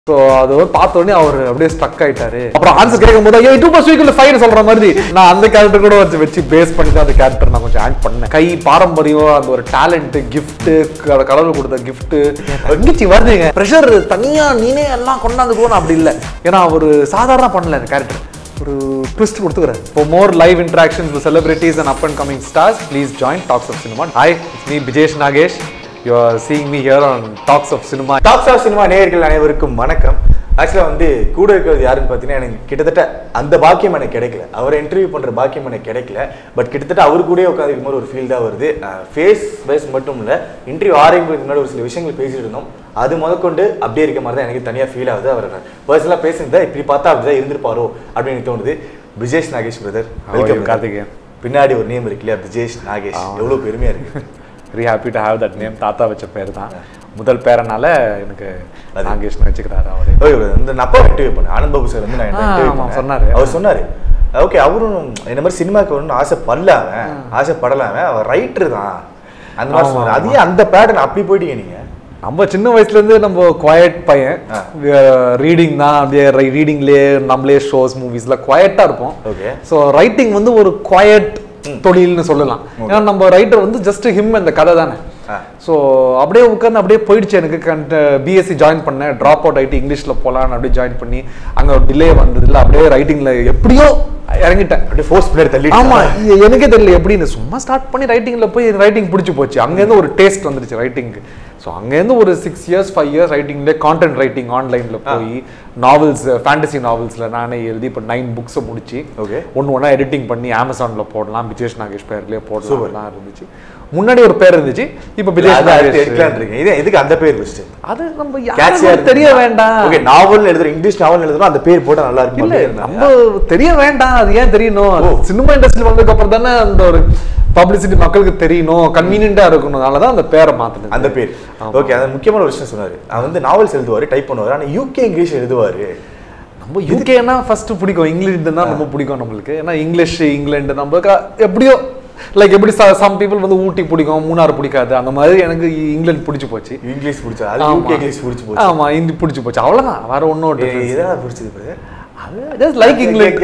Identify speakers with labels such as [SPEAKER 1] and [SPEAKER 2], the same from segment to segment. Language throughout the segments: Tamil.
[SPEAKER 1] ஸோ அது வந்து பார்த்த உடனே அவர் அப்படியே ஸ்டக் ஆயிட்டாரு அப்புறம் ஆன்சர் கேட்கும் போது ஐயோ டூ பஸ் வீக்கில் ஃபைவ் சொல்ற மாதிரி நான் அந்த கேரக்டர் கூட வச்சு வச்சு பேஸ் பண்ணி தான் அந்த கேரக்டர் நான் கொஞ்சம் ஆக்ட் பண்ணேன் கை பாரம்பரியம் அந்த ஒரு டேலண்ட் gift கடவுள் கொடுத்த gift எங்கிச்சு வருதுங்க ப்ரெஷர் தனியா நீனே எல்லாம் கொண்டாந்து கூட அப்படி இல்லை ஏன்னா அவர் சாதாரண பண்ணல அந்த கேரக்டர் ஒரு ட்விஸ்ட் கொடுத்துக்கிறேன் இப்போ more live interactions with celebrities and up and coming stars please join Talks of Cinema hi me Bijesh Nagesh you are seeing me here on Talks of Cinema
[SPEAKER 2] Talks of Cinema நேயர்கள் அனைவருக்கும் வணக்கம் ஆக்சுவலாக வந்து கூட இருக்கிறது யாருன்னு பார்த்தீங்கன்னா எனக்கு கிட்டத்தட்ட அந்த பாக்கியம் எனக்கு கிடைக்கல அவரை இன்டர்வியூ பண்ணுற பாக்கியம் எனக்கு கிடைக்கல பட் கிட்டத்தட்ட அவர் கூடயே உட்காந்துருக்கும் போது ஒரு ஃபீல் தான் வருது ஃபேஸ் வைஸ் மட்டும் இல்லை இன்டர்வியூ ஆரம்பிக்கிறதுக்கு முன்னாடி ஒரு சில விஷயங்கள் பேசிட்டு இருந்தோம் அது முதற்கொண்டு அப்படியே இருக்க மாதிரி தான் எனக்கு தனியாக ஃபீல் ஆகுது அவர் பர்சனலாக பேசுனதா இப்படி பார்த்தா அப்படிதான் இருந்திருப்பாரோ அப்படின்னு எனக்கு தோணுது Bijesh Nagesh brother
[SPEAKER 1] How are you, Karthikeyan?
[SPEAKER 2] பின்னாடி ஒரு நேம் இருக்கு இல்லையா பிஜேஷ் நாகேஷ் எவ்வளோ பெருமையாக இருக்கு
[SPEAKER 1] very happy to have that name தாத்தா வச்ச பேர் தான் முதல் பேரனால எனக்கு
[SPEAKER 2] அது.
[SPEAKER 1] நாகேஷ்னு வச்சுக்கிறாரு அவரே
[SPEAKER 2] ஓகே brother. இந்த நான் அப்பா இன்டர்வியூ பண்ணேன் ஆனந்த் பாபு சார் வந்து நான்
[SPEAKER 1] ஆ,
[SPEAKER 2] இன்டர்வியூ
[SPEAKER 1] ஆமா,
[SPEAKER 2] பண்ணேன்
[SPEAKER 1] சொன்னாரு.
[SPEAKER 2] அவர் சொன்னாரு ஓகே அவரும் என்ன மாதிரி சினிமாக்கு வரணும்னு ஆசைப்படல அவன் ஆசைப்படல அவன் அவன் ரைட்டர் தான் அந்த மாதிரி
[SPEAKER 1] ஆமா,
[SPEAKER 2] சொன்னாரு அதையே அந்த பேட்டர்ன் அப்படி போயிட்டீங்க நீங்க
[SPEAKER 1] நம்ம சின்ன வயசுல இருந்து நம்ம குவாய்ட் பையன்
[SPEAKER 2] ஆ.
[SPEAKER 1] ரீடிங் தான் அப்படியே ரீடிங்லேயே நம்மளே ஷோஸ் மூவிஸ்ல குவாய்ட்டா இருப்போம்
[SPEAKER 2] ஓகே
[SPEAKER 1] ஸோ ரைட்டிங் வந்து ஒரு குவாய்ட் தொழில்னு சொல்லலாம் ஏன்னா நம்ம ரைட்டர் வந்து ஜஸ்ட் ஹிம் அந்த கதை தானே
[SPEAKER 2] ஆ.
[SPEAKER 1] ஸோ அப்படியே உட்காந்து அப்படியே போயிடுச்சு எனக்கு கண்ட பிஎஸ்சி ஜாயின் பண்ணேன் ட்ராப் அவுட் ஆகிட்டு இங்கிலீஷில் போகலான்னு அப்படியே ஜாயின் பண்ணி அங்கே ஒரு டிலே வந்ததில்ல அப்படியே ரைட்டிங்கில் எப்படியோ இறங்கிட்டேன்
[SPEAKER 2] அப்படியே ஃபோர்ஸ் பிளேயர் தள்ளி
[SPEAKER 1] ஆமா எ- எனக்கே தெரியல எப்படின்னு சும்மா ஸ்டார்ட் பண்ணி ரைட்டிங்ல போய் ரைட்டிங் பிடிச்சி போச்சு அங்கேருந்து ஒரு டேஸ்ட் வந்துருச்சு ரைட்டிங்க்கு ஸோ அங்கேருந்து ஒரு சிக்ஸ் இயர்ஸ் ஃபைவ் இயர்ஸ் ரைட்டிங்ல கான்டென்ட் ரைட்டிங் ஆன்லைன்ல போய் நாவல்ஸ் ஃபேண்டசி நாவல்ஸ்ல நானே எழுதி இப்போ நைன் புக்ஸை முடிச்சு
[SPEAKER 2] Okay.
[SPEAKER 1] ஒன்று ஒன்றா எடிட்டிங் பண்ணி அமேசான்ல போடலாம் பிஜேஷ் நாகேஷ் பேர்லயே போடலாம் இருந்துச்சு முன்னாடி ஒரு பேர் இருந்துச்சு இப்போ பிஜேஷ் நாகேஷ்
[SPEAKER 2] எடுக்கலாம் இருக்கீங்க இது எதுக்கு அந்த பேர் ஃபர்ஸ்ட்
[SPEAKER 1] அது நம்ம
[SPEAKER 2] கேட்சியா
[SPEAKER 1] யாருக்கும் தெரிய வேண்டாம்
[SPEAKER 2] ஓகே நாவல் எழுதுற இங்கிலீஷ் நாவல் எழுதுறோம் அந்த பேர் போட்டா நல்லா இருக்கும்
[SPEAKER 1] இல்ல
[SPEAKER 2] அப்படின்னு
[SPEAKER 1] நம்ம தெரிய வேண்டாம் அது ஏன் தெரியணும் சினிமா இண்டஸ்ட்ரி வந்ததுக்கு அப்புறம் தானே அந்த ஒரு பப்ளிசிட்டி மக்களுக்கு தெரியணும் கன்வீனியன்டா இருக்கணும் அதனால தான் அந்த பேரை மாத்தினது
[SPEAKER 2] அந்த பேர் ஓகே அது முக்கியமான ஒரு விஷயம் சொன்னாரு அவர் வந்து நாவல்ஸ் எழுதுவாரு டைப் பண்ணுவாரு ஆனா யூகே இங்கிலீஷ் எழுதுவாரு
[SPEAKER 1] நம்ம யூகேனா ஃபர்ஸ்ட் பிடிக்கும் இங்கிலாந்து தான் ரொம்ப பிடிக்கும் நம்மளுக்கு ஏன்னா இங்கிலீஷ் இங்கிலாந்து நம்மளுக்கு எப்படியோ லைக் எப்படி சம் பீப்புள் வந்து ஊட்டி பிடிக்கும் மூணார் பிடிக்காது அந்த மாதிரி எனக்கு இங்கிலாந்து பிடிச்சி போச்சு
[SPEAKER 2] இங்கிலீஷ் பிடிச்சா அது
[SPEAKER 1] ஆமா.
[SPEAKER 2] யூகே இங்கிலீஷ் பிடிச்சி போச்சு
[SPEAKER 1] ஆமா ஹிந்தி பிடிச்சி போச்சு அவ்வளவுதான் வேற ஒன்றும்
[SPEAKER 2] ஏய், இதெல்லாம் பிடிச்சது brother.
[SPEAKER 1] Just like England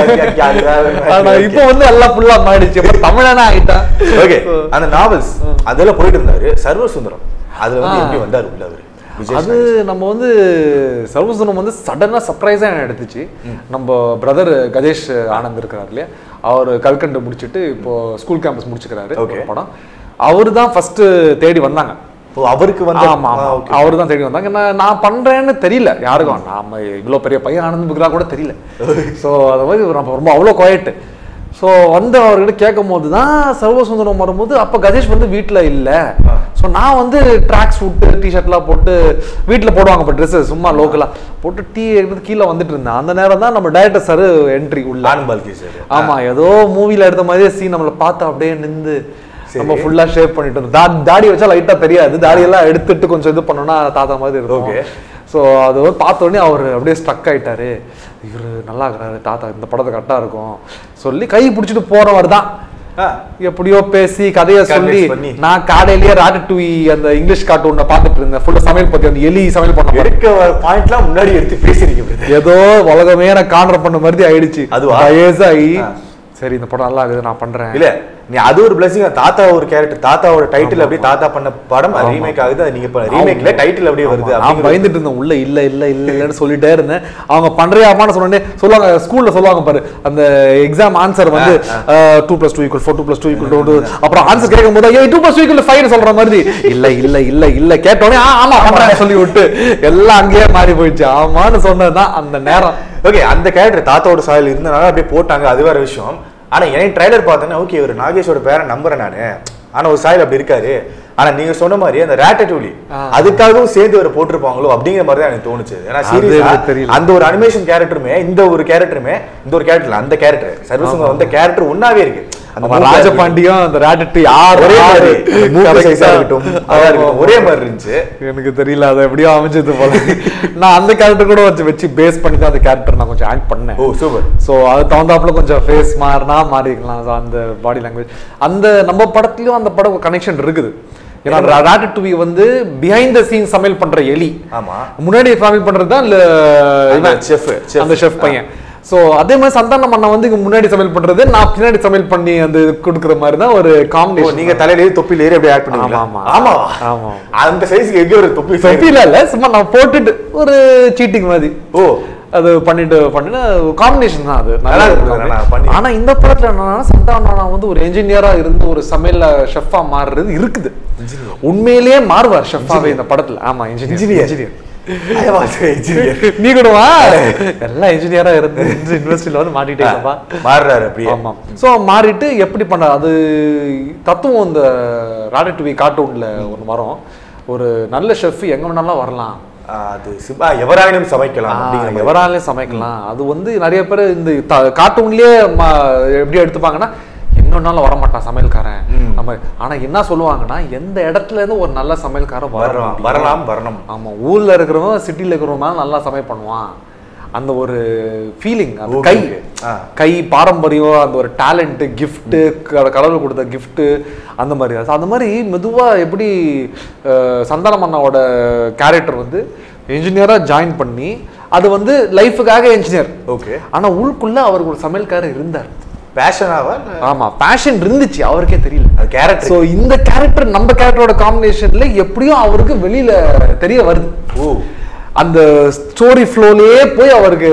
[SPEAKER 2] Okay.
[SPEAKER 1] ஆனா இப்போ வந்து எல்லாம் ஃபுல்லா மாறிடுச்சு அப்ப தமிழனா ஆயிட்டான்
[SPEAKER 2] ஓகே அந்த நாவல்ஸ் அதெல்லாம் போயிட்டு இருந்தாரு சர்வ சுந்தரம் அதுல வந்து எப்படி வந்தாரு உள்ள அவரு விஜய்
[SPEAKER 1] அது நம்ம வந்து சர்வசுனம் வந்து சடனாக சர்ப்ரைஸாக எடுத்துச்சு நம்ம பிரதர் கஜேஷ் ஆனந்த் இருக்கிறார் இல்லையா அவர் கல்கண்டு முடிச்சுட்டு இப்போ ஸ்கூல் கேம்பஸ் முடிச்சுக்கிறாரு
[SPEAKER 2] Okay.
[SPEAKER 1] ஒரு படம் அவர் தான் ஃபர்ஸ்ட் தேடி வந்தாங்க
[SPEAKER 2] ஓ, அவருக்கு வந்து
[SPEAKER 1] ஆமா ஆமா அவர் தான் தேடி வந்தாங்க நான் நான் பண்றேன்னு தெரியல யாருக்கும் நாம இவ்வளோ பெரிய பையன் ஆனந்த் புக்ரா கூட தெரியல ஸோ அது மாதிரி நம்ம ரொம்ப அவ்வளோ குவாய்ட்டு ஸோ வந்து அவர்கிட்ட கேட்கும் போது தான் சர்வசுந்தரம் வரும்போது அப்போ கஜேஷ் வந்து வீட்டில் இல்லை ஸோ நான் வந்து ட்ராக் சூட்டு டிஷர்ட்லாம் போட்டு வீட்டில் போடுவாங்க இப்போ ட்ரெஸ்ஸு சும்மா லோக்கலாக போட்டு டீ எடுத்து கீழே வந்துட்டு இருந்தேன் அந்த நேரம் தான் நம்ம டைரக்டர் சார் என்ட்ரி உள்ள
[SPEAKER 2] ஆனந்த் பால்கி சார்
[SPEAKER 1] ஆமா ஏதோ மூவில எடுத்த மாதிரியே சீன் நம்மள பார்த்து அப்படியே நின்று நம்ம ஃபுல்லா ஷேப் பண்ணிட்டு இருந்தோம் தா- தாடி வச்சா லைட்டா தெரியாது தாடி எல்லாம் எடுத்துட்டு கொஞ்சம் இது பண்ணோம்னா தாத்தா மாதிரி இருக்கும்
[SPEAKER 2] Okay.
[SPEAKER 1] ஸோ அது வந்து பார்த்த உடனே அவர் அப்படியே ஸ்டக் ஆயிட்டாரு இவரு நல்லா இருக்கிறாரு தாத்தா இந்த படத்தை கரெக்டா இருக்கும் சொல்லி கை பிடிச்சிட்டு போறவர் தான் எப்படியோ பேசி கதையை சொல்லி
[SPEAKER 2] Convince பண்ணி.
[SPEAKER 1] நான் காலையிலேயே ராட்டூய் அந்த இங்கிலீஷ் கார்ட்டூனை பார்த்துட்டு இருந்தேன் ஃபுல்லா சமையல் பத்தி அந்த எலி சமையல் பண்ண பாரு.
[SPEAKER 2] எடுக்க பாயிண்ட்லாம் முன்னாடி எடுத்து பேசிருக்கீங்க brother.
[SPEAKER 1] ஏதோ உலகமே நான் கான்ட்ர பண்ண மாதிரி ஆயிடுச்சு
[SPEAKER 2] அதுவா?
[SPEAKER 1] வயசாகி
[SPEAKER 2] ஆ.
[SPEAKER 1] சரி இந்த படம் நல்லா இருக்குது நான் பண்றேன்
[SPEAKER 2] இல்ல நீ அது ஒரு பிளஸிங் தாத்தா ஒரு கேரக்டர் தாத்தாவோட டைட்டில் அப்படியே தாத்தா பண்ண படம் அது ரீமேக் ஆகுது அது நீங்க ரீமேக்ல டைட்டில் அப்படியே வருது
[SPEAKER 1] நான்
[SPEAKER 2] அப்படிங்கிற-
[SPEAKER 1] பயந்துட்டு இருந்தேன் உள்ள இல்ல இல்ல இல்ல இல்லன்னு சொல்லிட்டே இருந்தேன் அவங்க பண்றியாமான்னு சொன்னே சொல்லுவாங்க ஸ்கூல்ல சொல்லுவாங்க பாரு அந்த எக்ஸாம் ஆன்சர் வந்து two plus two equal four two plus two equal two அப்புறம் ஆன்சர் கேட்கும் போது ஐயோ two plus two equal five சொல்ற மாதிரி இல்ல இல்ல இல்ல இல்ல கேட்டோடனே ஆ, ஆமா பண்றேன் சொல்லி விட்டு எல்லாம் அங்கேயே மாறி போயிடுச்சு ஆமான்னு சொன்னதுதான் அந்த நேரம்
[SPEAKER 2] ஓகே அந்த கேரக்டர் தாத்தாவோட சாயல் இருந்தனால அப்படியே போட்டாங்க அது வேற விஷயம் ஆனா எனக்கு ட்ரைலர் பார்த்தேன்னா ஓகே ஒரு நாகேஷோட பேரை நம்புறேன் நானு ஆனா ஒரு சாயல் அப்படி இருக்காரு ஆனா நீங்க சொன்ன மாதிரி அந்த ரேட்டடூலி அதுக்காகவும் சேர்ந்து ஒரு போட்டிருப்பாங்களோ அப்படிங்கிற மாதிரி தான் எனக்கு தோணுச்சு ஏன்னா
[SPEAKER 1] அது
[SPEAKER 2] சீரியஸா
[SPEAKER 1] எனக்கு தெரியல.
[SPEAKER 2] அந்த ஒரு அனிமேஷன் கேரக்டருமே இந்த ஒரு கேரக்டருமே இந்த ஒரு கேரக்டர் அந்த கேரக்டர் சர்வசுங்க வந்த கேரக்டர் ஒன்னாவே இருக்கு அந்த
[SPEAKER 1] நம்ம
[SPEAKER 2] மூக்கா இருக்கட்டும்,
[SPEAKER 1] ராஜபாண்டியம் அந்த ராட்டட்டு யார்
[SPEAKER 2] ஒரே மாதிரி அந்த மூக்கு
[SPEAKER 1] Correct
[SPEAKER 2] size ஆ
[SPEAKER 1] ஆ.
[SPEAKER 2] இருக்கட்டும் அதா இருக்கட்டும் ஒரே மாதிரி இருந்துச்சு
[SPEAKER 1] எனக்கு தெரியல அது எப்படியோ அமைஞ்சது போல நான் அந்த கேரக்டர் கூட வச்சு வச்சு பேஸ் பண்ணி தான் அந்த கேரக்டர் நான் கொஞ்சம் ஆக்ட் பண்ணேன்
[SPEAKER 2] ஓ சூப்பர்
[SPEAKER 1] ஸோ அது தகுந்தாப்புல கொஞ்சம் ஃபேஸ் மாறினா மாறிக்கலாம் So, அந்த பாடி லாங்குவேஜ் அந்த நம்ம படத்துலயும் அந்த படம் கனெக்ஷன் இருக்குது ஏன்னா ராட்டட்டுவி வந்து பிஹைண்ட் த சீன் சமையல் பண்ற எலி
[SPEAKER 2] ஆமா
[SPEAKER 1] முன்னாடி சமையல் பண்றது தான் இல்ல
[SPEAKER 2] அந்த
[SPEAKER 1] இவன்,
[SPEAKER 2] chef, chef.
[SPEAKER 1] அந்த ஷெஃப் பையன் சோ அதே மாதிரி சந்தானம் அண்ணா வந்து இங்க முன்னாடி சமையல் பண்றது நான் பின்னாடி சமையல் பண்ணி அந்த இது கொடுக்குற மாதிரி தான் ஒரு
[SPEAKER 2] ஓ,
[SPEAKER 1] காம்பினேஷன்
[SPEAKER 2] நீங்க தலையில ஏறி தொப்பில ஏறி அப்படியே ஆட் பண்ணுவீங்களா
[SPEAKER 1] ஆமா,
[SPEAKER 2] ஆமா
[SPEAKER 1] ஆமா.
[SPEAKER 2] அந்த சைஸ்க்கு எங்க ஒரு தொப்பி size?
[SPEAKER 1] தொப்பில இல்ல சும்மா நான் போட்டுட்டு ஒரு சீட்டிங் மாதிரி
[SPEAKER 2] ஓ
[SPEAKER 1] அது பண்ணிட்டு பண்ணிட்டு காம்பினேஷன் தான் அது
[SPEAKER 2] நல்லா இருக்கு,
[SPEAKER 1] combination.
[SPEAKER 2] நான் பண்ணி-
[SPEAKER 1] ஆனா இந்த படத்துல என்னன்னா சந்தானம் அண்ணா வந்து ஒரு என்ஜினியரா இருந்து ஒரு சமையல்ல ஷெஃபா மாறுறது இருக்குது உண்மையிலேயே மாறுவார் ஷெஃபாவே இந்த படத்துல ஆமா
[SPEAKER 2] Engineer.
[SPEAKER 1] Engineer engineer
[SPEAKER 2] I was an engineer.
[SPEAKER 1] நீ கூட வா எல்லாம் இன்ஜினியரா இருந்து யூனிவர்சிட்டியில வந்து மாட்டிட்டேப்பா
[SPEAKER 2] மாறுறாரு அப்படியே
[SPEAKER 1] ஆமா சோ மாறிட்டு எப்படி பண்ண அது தத்துவம் இந்த ராடட்டுவி கார்ட்டூன்ல ஒன்று வரும் ஒரு நல்ல ஷெஃப் எங்க வேணாலும் வரலாம்
[SPEAKER 2] ஆ, அது சிம்பா எவராயினும் சமைக்கலாம் அப்படிங்கிற மாதிரி.
[SPEAKER 1] எவராலையும் சமைக்கலாம் அது வந்து நிறைய பேர் இந்த கார்ட்டூன்லயே எப்படி எடுத்துப்பாங்கன்னா எங்க வேணாலும் வரமாட்டான் சமையல்காரன்
[SPEAKER 2] ம்.
[SPEAKER 1] நம்ம ஆனா என்ன சொல்லுவாங்கன்னா எந்த இடத்துல இருந்து ஒரு நல்ல சமையல்காரன்
[SPEAKER 2] வரலாம்
[SPEAKER 1] வரலாம்
[SPEAKER 2] வரலாம் வரணும்
[SPEAKER 1] ஆமா ஊர்ல இருக்கிறவன் சிட்டில இருக்கிறவன் நல்லா சமையல் பண்ணுவான் அந்த ஒரு ஃபீலிங் அந்த
[SPEAKER 2] Okay,
[SPEAKER 1] கை
[SPEAKER 2] okay. ஆ.
[SPEAKER 1] கை பாரம்பரியம் அந்த ஒரு டேலண்ட் கிஃப்ட் கடவுள் கொடுத்த gift அந்த மாதிரி அது அந்த மாதிரி மெதுவா எப்படி அஹ், சந்தானம் அண்ணாவோட கேரக்டர் வந்து இன்ஜினியரா ஜாயின் பண்ணி அது வந்து லைஃபுக்காக இன்ஜினியர்
[SPEAKER 2] ஓகே
[SPEAKER 1] ஆனா உள்ளுக்குள்ள அவருக்கு ஒரு சமையல்காரர் இருந்தார்
[SPEAKER 2] பேஷனாவா
[SPEAKER 1] ஆமா பேஷன் இருந்துச்சு அவருக்கே தெரியல
[SPEAKER 2] அது கேரக்டர்
[SPEAKER 1] சோ இந்த கேரக்டர் நம்ம கேரக்டரோட காம்பினேஷன்ல எப்படியும் அவருக்கு வெளியில தெரிய வருது
[SPEAKER 2] ஓ
[SPEAKER 1] அந்த ஸ்டோரி ஃப்ளோலயே போய் அவருக்கு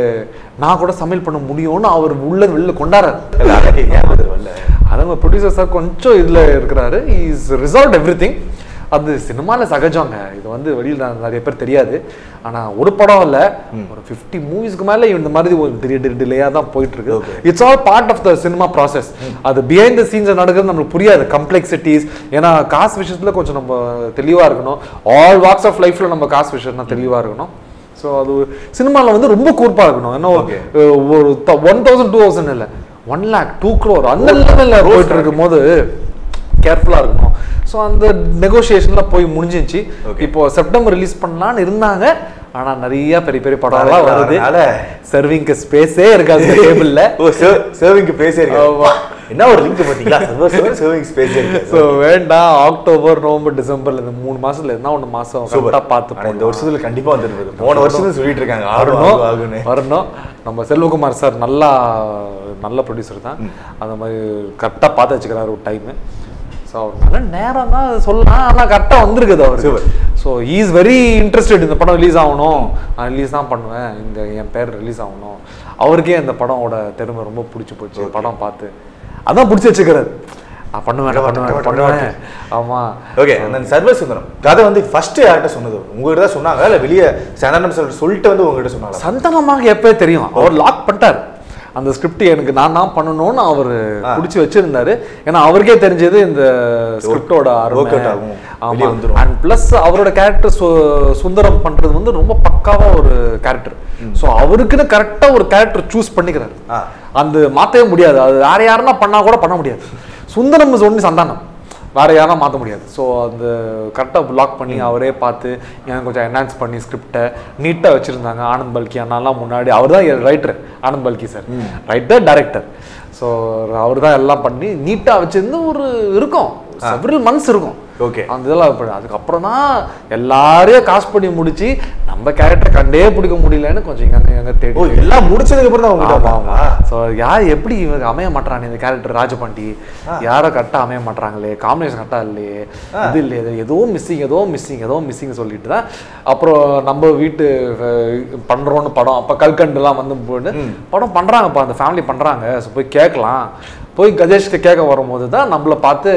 [SPEAKER 1] நான் கூட சமையல் பண்ண முடியும்னு அவர் உள்ள வெளில கொண்டாடுறாரு
[SPEAKER 2] இல்ல, அழகே ஏன் அது வரல
[SPEAKER 1] அதனால ப்ரொடியூசர் சார் கொஞ்சம் இதுல இருக்கிறாரு இஸ் ரிசால்வ் எவ்ரி அது சினிமால சகஜங்க இது வந்து வெளியில நிறைய பேர் தெரியாது ஆனா ஒரு படம் இல்ல ஒரு 50 மூவிஸ்க்கு மேல இந்த மாதிரி ஒரு திடீர் டிலேயா தான் போயிட்டு இருக்கு
[SPEAKER 2] Okay.
[SPEAKER 1] It's all part of the cinema process அது பிஹைண்ட் த சீன்ஸ் நடக்கிறது நம்மளுக்கு புரியாது கம்ப்ளெக்சிட்டிஸ் ஏன்னா காசு விஷயத்துல கொஞ்சம் நம்ம தெளிவா இருக்கணும் ஆல் வாக்ஸ் ஆஃப் லைஃப்ல நம்ம காசு விஷயம்னா தெளிவா இருக்கணும் ஸோ அது சினிமாவில் வந்து ரொம்ப கூர்ப்பா இருக்கணும் ஏன்னா
[SPEAKER 2] Okay.
[SPEAKER 1] அஹ், ஒரு ஒன் தௌசண்ட் டூ தௌசண்ட் இல்லை ஒன் லேக் டூ க்ரோர் அந்த லெவலில் போயிட்டு இருக்கும் போது கேர்ஃபுல்லாக இருக்கணும் ஸோ அந்த நெகோசியேஷன்லாம் போய் முடிஞ்சிருச்சு
[SPEAKER 2] Okay.
[SPEAKER 1] இப்போ செப்டம்பர் ரிலீஸ் பண்ணலான்னு இருந்தாங்க ஆனா நிறைய பெரிய பெரிய படம்லாம் வருது
[SPEAKER 2] அதனால
[SPEAKER 1] சர்விங்க்கு ஸ்பேஸே இருக்காது டேபிள்ல
[SPEAKER 2] ஓ சர்விங்க்கு பேசே இருக்கு
[SPEAKER 1] ஆமா.
[SPEAKER 2] என்ன ஒரு லிங்க் பாத்தீங்களா சர்விங் ஸ்பேஸ் இருக்கு
[SPEAKER 1] ஸோ வேண்டாம் அக்டோபர் நவம்பர் டிசம்பர்ல இந்த மூணு மாசத்துல என்ன ஒன்று மாசம்
[SPEAKER 2] சூப்பர்
[SPEAKER 1] கரெக்டாக பார்த்து
[SPEAKER 2] ஆனா இந்த
[SPEAKER 1] போடலாம்.
[SPEAKER 2] வருஷத்துல கண்டிப்பா வந்துருது போன வருஷம் சொல்லிட்டு இருக்காங்க ஆகும்
[SPEAKER 1] வரணும்
[SPEAKER 2] ஆகும், ஆகும்னு
[SPEAKER 1] வரணும் நம்ம செல்வகுமார் சார் நல்லா நல்ல ப்ரொடியூசர் தான் அந்த மாதிரி கரெக்டாக பார்த்து வச்சுக்கிறாரு ஒரு டைமு ஸோ அவர் நல்ல நேரம் தான் சொல்லலாம் ஆனால் கரெக்டாக வந்திருக்குது
[SPEAKER 2] Super.
[SPEAKER 1] அவர் ஸோ இஸ் வெரி இன்ட்ரெஸ்டட் இந்த படம் ரிலீஸ் ஆகணும் நான் ரிலீஸ் தான் பண்ணுவேன் இந்த என் பேர் ரிலீஸ் ஆகணும் அவருக்கே இந்த படமோட திறமை ரொம்ப பிடிச்சி போச்சு படம் பார்த்து அதான் பிடிச்சி வச்சுக்கிறாரு நான் பண்ணுவேன் நான் பண்ணுவேன் பண்ணுவேன் ஆமாம்
[SPEAKER 2] ஓகே அந்த சர்வ சுந்தரம் கதை வந்து ஃபர்ஸ்ட் யார்கிட்ட சொன்னது உங்ககிட்ட தான் சொன்னாங்க இல்ல வெளியே சந்தானம் சார் சொல்லிட்டு வந்து உங்ககிட்ட சொன்னாங்களா
[SPEAKER 1] சந்தனமாக எப்பவே தெரியும் அவர் லாக் பண்ணிட்டார் அந்த ஸ்கிரிப்ட் எனக்கு நான் தான் பண்ணணும்னு அவர் பிடிச்சி வச்சிருந்தாரு ஏன்னா அவருக்கே தெரிஞ்சது இந்த ஸ்கிரிப்டோட
[SPEAKER 2] work out
[SPEAKER 1] அருமை
[SPEAKER 2] ஆகும். வெளிய
[SPEAKER 1] ஆமா
[SPEAKER 2] வந்துரும்.
[SPEAKER 1] அண்ட் ப்ளஸ் அவரோட கேரக்டர் சுந்தரம் பண்றது வந்து ரொம்ப பக்காவா ஒரு கேரக்டர் ஸோ அவருக்குன்னு கரெக்டா ஒரு கேரக்டர் சூஸ் பண்ணிக்கிறாரு
[SPEAKER 2] ஆ.
[SPEAKER 1] அந்த மாத்தவே முடியாது அது வேற யாருன்னா பண்ணா கூட பண்ண முடியாது சுந்தரம் இஸ் ஒன்லி சந்தானம் வேற யாரும் மாற்ற முடியாது ஸோ அந்த கரெக்டாக பிளாக் பண்ணி அவரே பார்த்து எனக்கு கொஞ்சம் என்ஹான்ஸ் பண்ணி ஸ்கிரிப்டை நீட்டாக வச்சுருந்தாங்க ஆனந்த் பல்கி அண்ணாலாம் முன்னாடி அவர் தான் writer Anand Balki sir writer director so அவர் தான் எல்லாம் பண்ணி நீட்டாக வச்சிருந்து ஒரு இருக்கும் செவரல் மந்த்ஸ் இருக்கும்
[SPEAKER 2] ஓகே
[SPEAKER 1] அந்த இதெல்லாம் இப்ப அதுக்கப்புறம் தான் எல்லாரையும் காசு பண்ணி முடிச்சு நம்ம கேரக்டர் கண்டே பிடிக்க முடியலன்னு கொஞ்சம் எங்க எங்க தேடி
[SPEAKER 2] ஓ எல்லாம் முடிச்சதுக்கு அப்புறம் தான் உங்ககிட்ட
[SPEAKER 1] ஆமா
[SPEAKER 2] வந்தாங்களா?
[SPEAKER 1] ஆமா ஸோ யார் எப்படி இவங்க அமைய மாட்டானே இந்த கேரக்டர் ராஜபாண்டி யாரோ கரெக்டாக அமைய மாட்டாங்களே காம்பினேஷன் கரெக்டாக இல்லையே இது இல்லையே இது ஏதோ மிஸ்ஸிங் ஏதோ மிஸ்ஸிங் ஏதோ மிஸ்ஸிங் சொல்லிட்டு தான் அப்புறம் நம்ம வீட்டு அஹ், பண்றோம்னு படம் அப்போ கல்கண்டுலாம் வந்து போட்டு படம் பண்றாங்கப்பா அந்த ஃபேமிலி பண்றாங்க ஸோ போய் கேட்கலாம் போய் கஜேஷ்கிட்ட கேட்க வரும்போது தான் நம்மளை பார்த்து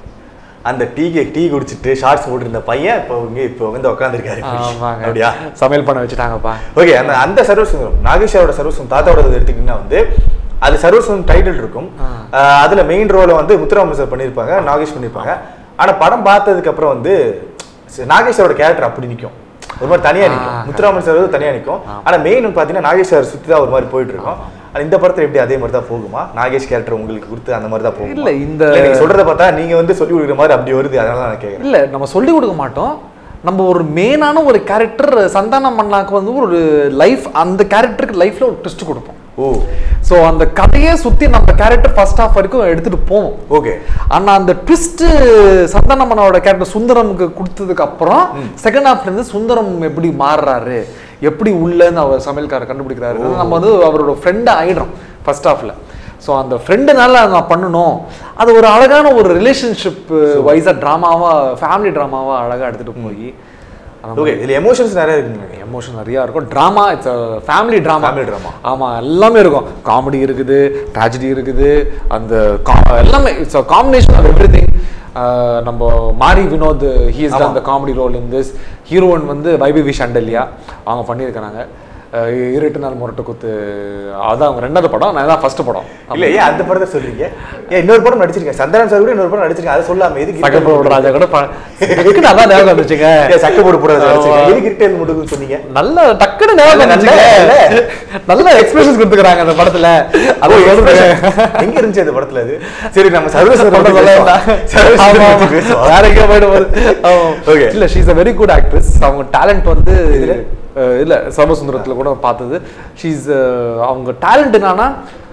[SPEAKER 2] அந்த டீ டீ குடிச்சிட்டு ஷார்ட்ஸ் போட்டிருந்த பையன் இப்போ இங்க இப்போ வந்து உட்காந்துருக்காரு
[SPEAKER 1] ஆமாங்க
[SPEAKER 2] அப்படியா
[SPEAKER 1] சமையல் பண்ண வச்சுட்டாங்கப்பா
[SPEAKER 2] ஓகே அந்த அந்த சர்வசுந்தரம் நாகேஷோட சர்வசுந்தரம் தாத்தாவோட எடுத்துக்கிட்டீங்கன்னா வந்து அது சர்வசுந்தரம் டைட்டில் இருக்கும் அஹ் அதுல மெயின் ரோலை வந்து முத்துராமன் சார் பண்ணியிருப்பாங்க நாகேஷ் பண்ணியிருப்பாங்க ஆனா படம் பார்த்ததுக்கு அப்புறம் வந்து ச- நாகேஷோட கேரக்டர் அப்படி நிக்கும் ஒரு மாதிரி தனியா நிக்கும் முத்துராமன் சார் வந்து தனியா நிக்கும் ஆனா மெயின் பாத்தீங்கன்னா நாகேஷ் சார் சுத்தி தான் ஒரு மாதிரி போயிட்டு இருக்கும் ஆனா இந்த படத்துல எப்படி அதே மாதிரி தான் போகுமா நாகேஷ் கேரக்டர் உங்களுக்கு கொடுத்து அந்த மாதிரி தான் போகுமா
[SPEAKER 1] இல்ல, இந்த-
[SPEAKER 2] இல்ல, நீங்க சொல்றத பார்த்தா நீங்க வந்து சொல்லி கொடுக்குற மாதிரி அப்படி வருது அதனால தான் நான் கேட்கறேன்
[SPEAKER 1] இல்ல நம்ம சொல்லி கொடுக்க மாட்டோம் நம்ம ஒரு மெயினான ஒரு கேரக்டர் சந்தானம் மண்ணாக்கு வந்து ஒரு லைஃப் அந்த கேரக்டருக்கு லைஃப்ல ஒரு ட்விஸ்ட் கொடுப்போம்
[SPEAKER 2] ஓ
[SPEAKER 1] ஸோ அந்த கதையே சுத்தி நம்ம கேரக்டர் ஃபர்ஸ்ட் ஹாஃப் வரைக்கும் எடுத்துட்டு போவோம்
[SPEAKER 2] ஓகே
[SPEAKER 1] ஆனா அந்த ட்விஸ்ட் சந்தானமனோட கேரக்டர் சுந்தரமுக்கு கொடுத்ததுக்கு அப்புறம் செகண்ட் ஹாஃப்ல இருந்து சுந்தரம் எப்படி மாறுறாரு எப்படி உள்ளன்னு அவர் சமையல்காரர் கண்டுபிடிக்கிறாரு நம்ம வந்து அவரோட ஃப்ரெண்ட் ஆயிடுறோம் ஃபர்ஸ்ட் ஹாஃப்ல ஸோ அந்த ஃப்ரெண்டுனால நான் பண்ணணும் அது ஒரு அழகான ஒரு ரிலேஷன்ஷிப் வைஸா ட்ராமாவா ஃபேமிலி ட்ராமாவா அழகா எடுத்துட்டு போய்
[SPEAKER 2] ஓகே இதுல எமோஷன்ஸ் நிறைய இருக்குங்க
[SPEAKER 1] எமோஷன் நிறையா இருக்கும் drama it's family drama
[SPEAKER 2] Family drama.
[SPEAKER 1] ஆமாம் எல்லாமே இருக்கும் காமெடி இருக்குது ட்ராஜடி இருக்குது அந்த கா- எல்லாமே இட்ஸ் அ காம்பினேஷன் ஆஃப் எவ்ரி திங் நம்ம மாரி Vinod he is done the comedy role in this heroine வந்து வைபவி ஷண்டல்யா அவங்க பண்ணியிருக்கிறாங்க அஹ் இருட்டு நாள் முரட்டு குத்து அதான் அவங்க ரெண்டாவது படம் நான் தான் ஃபர்ஸ்ட் படம்
[SPEAKER 2] இல்ல ஏன் அந்த படத்தை சொல்றீங்க ஏன் இன்னொரு படம் நடிச்சிருக்கேன் சந்தானம் சார் கூட இன்னொரு படம் நடிச்சிருக்கேன் அதை சொல்லாம எதுக்கு
[SPEAKER 1] சக்கப்போட ராஜா கூட ப- டக்குனு அதான் ஞாபகம் வந்துச்சுங்க
[SPEAKER 2] ஏன் சக்க போடு போடுறது
[SPEAKER 1] ஆமா.
[SPEAKER 2] எதுக்கு இருட்டே முடுக்குன்னு சொன்னீங்க
[SPEAKER 1] நல்ல டக்குனு ஞாபகம்
[SPEAKER 2] நல்ல-
[SPEAKER 1] வந்துச்சுங்க நல்ல எக்ஸ்பிரஷன்ஸ் கொடுத்துக்கிறாங்க அந்த படத்துல அது
[SPEAKER 2] ஓ,
[SPEAKER 1] சொல்றேன்
[SPEAKER 2] எங்க இருந்துச்சு அந்த படத்துல அது சரி நம்ம சர்வீஸ்
[SPEAKER 1] படம் சொல்ல வேண்டாம். ஆமா, ஆமா. வேற எங்கேயோ போயிட்டு போகுது. ஆமா.
[SPEAKER 2] Okay.
[SPEAKER 1] இல்ல she's a very good actress அவங்க டேலண்ட் வந்து அஹ், இல்ல சர்வசுந்தரத்துல கூட பார்த்தது ஷீஸ் அவங்க டேலண்ட் என்னன்னா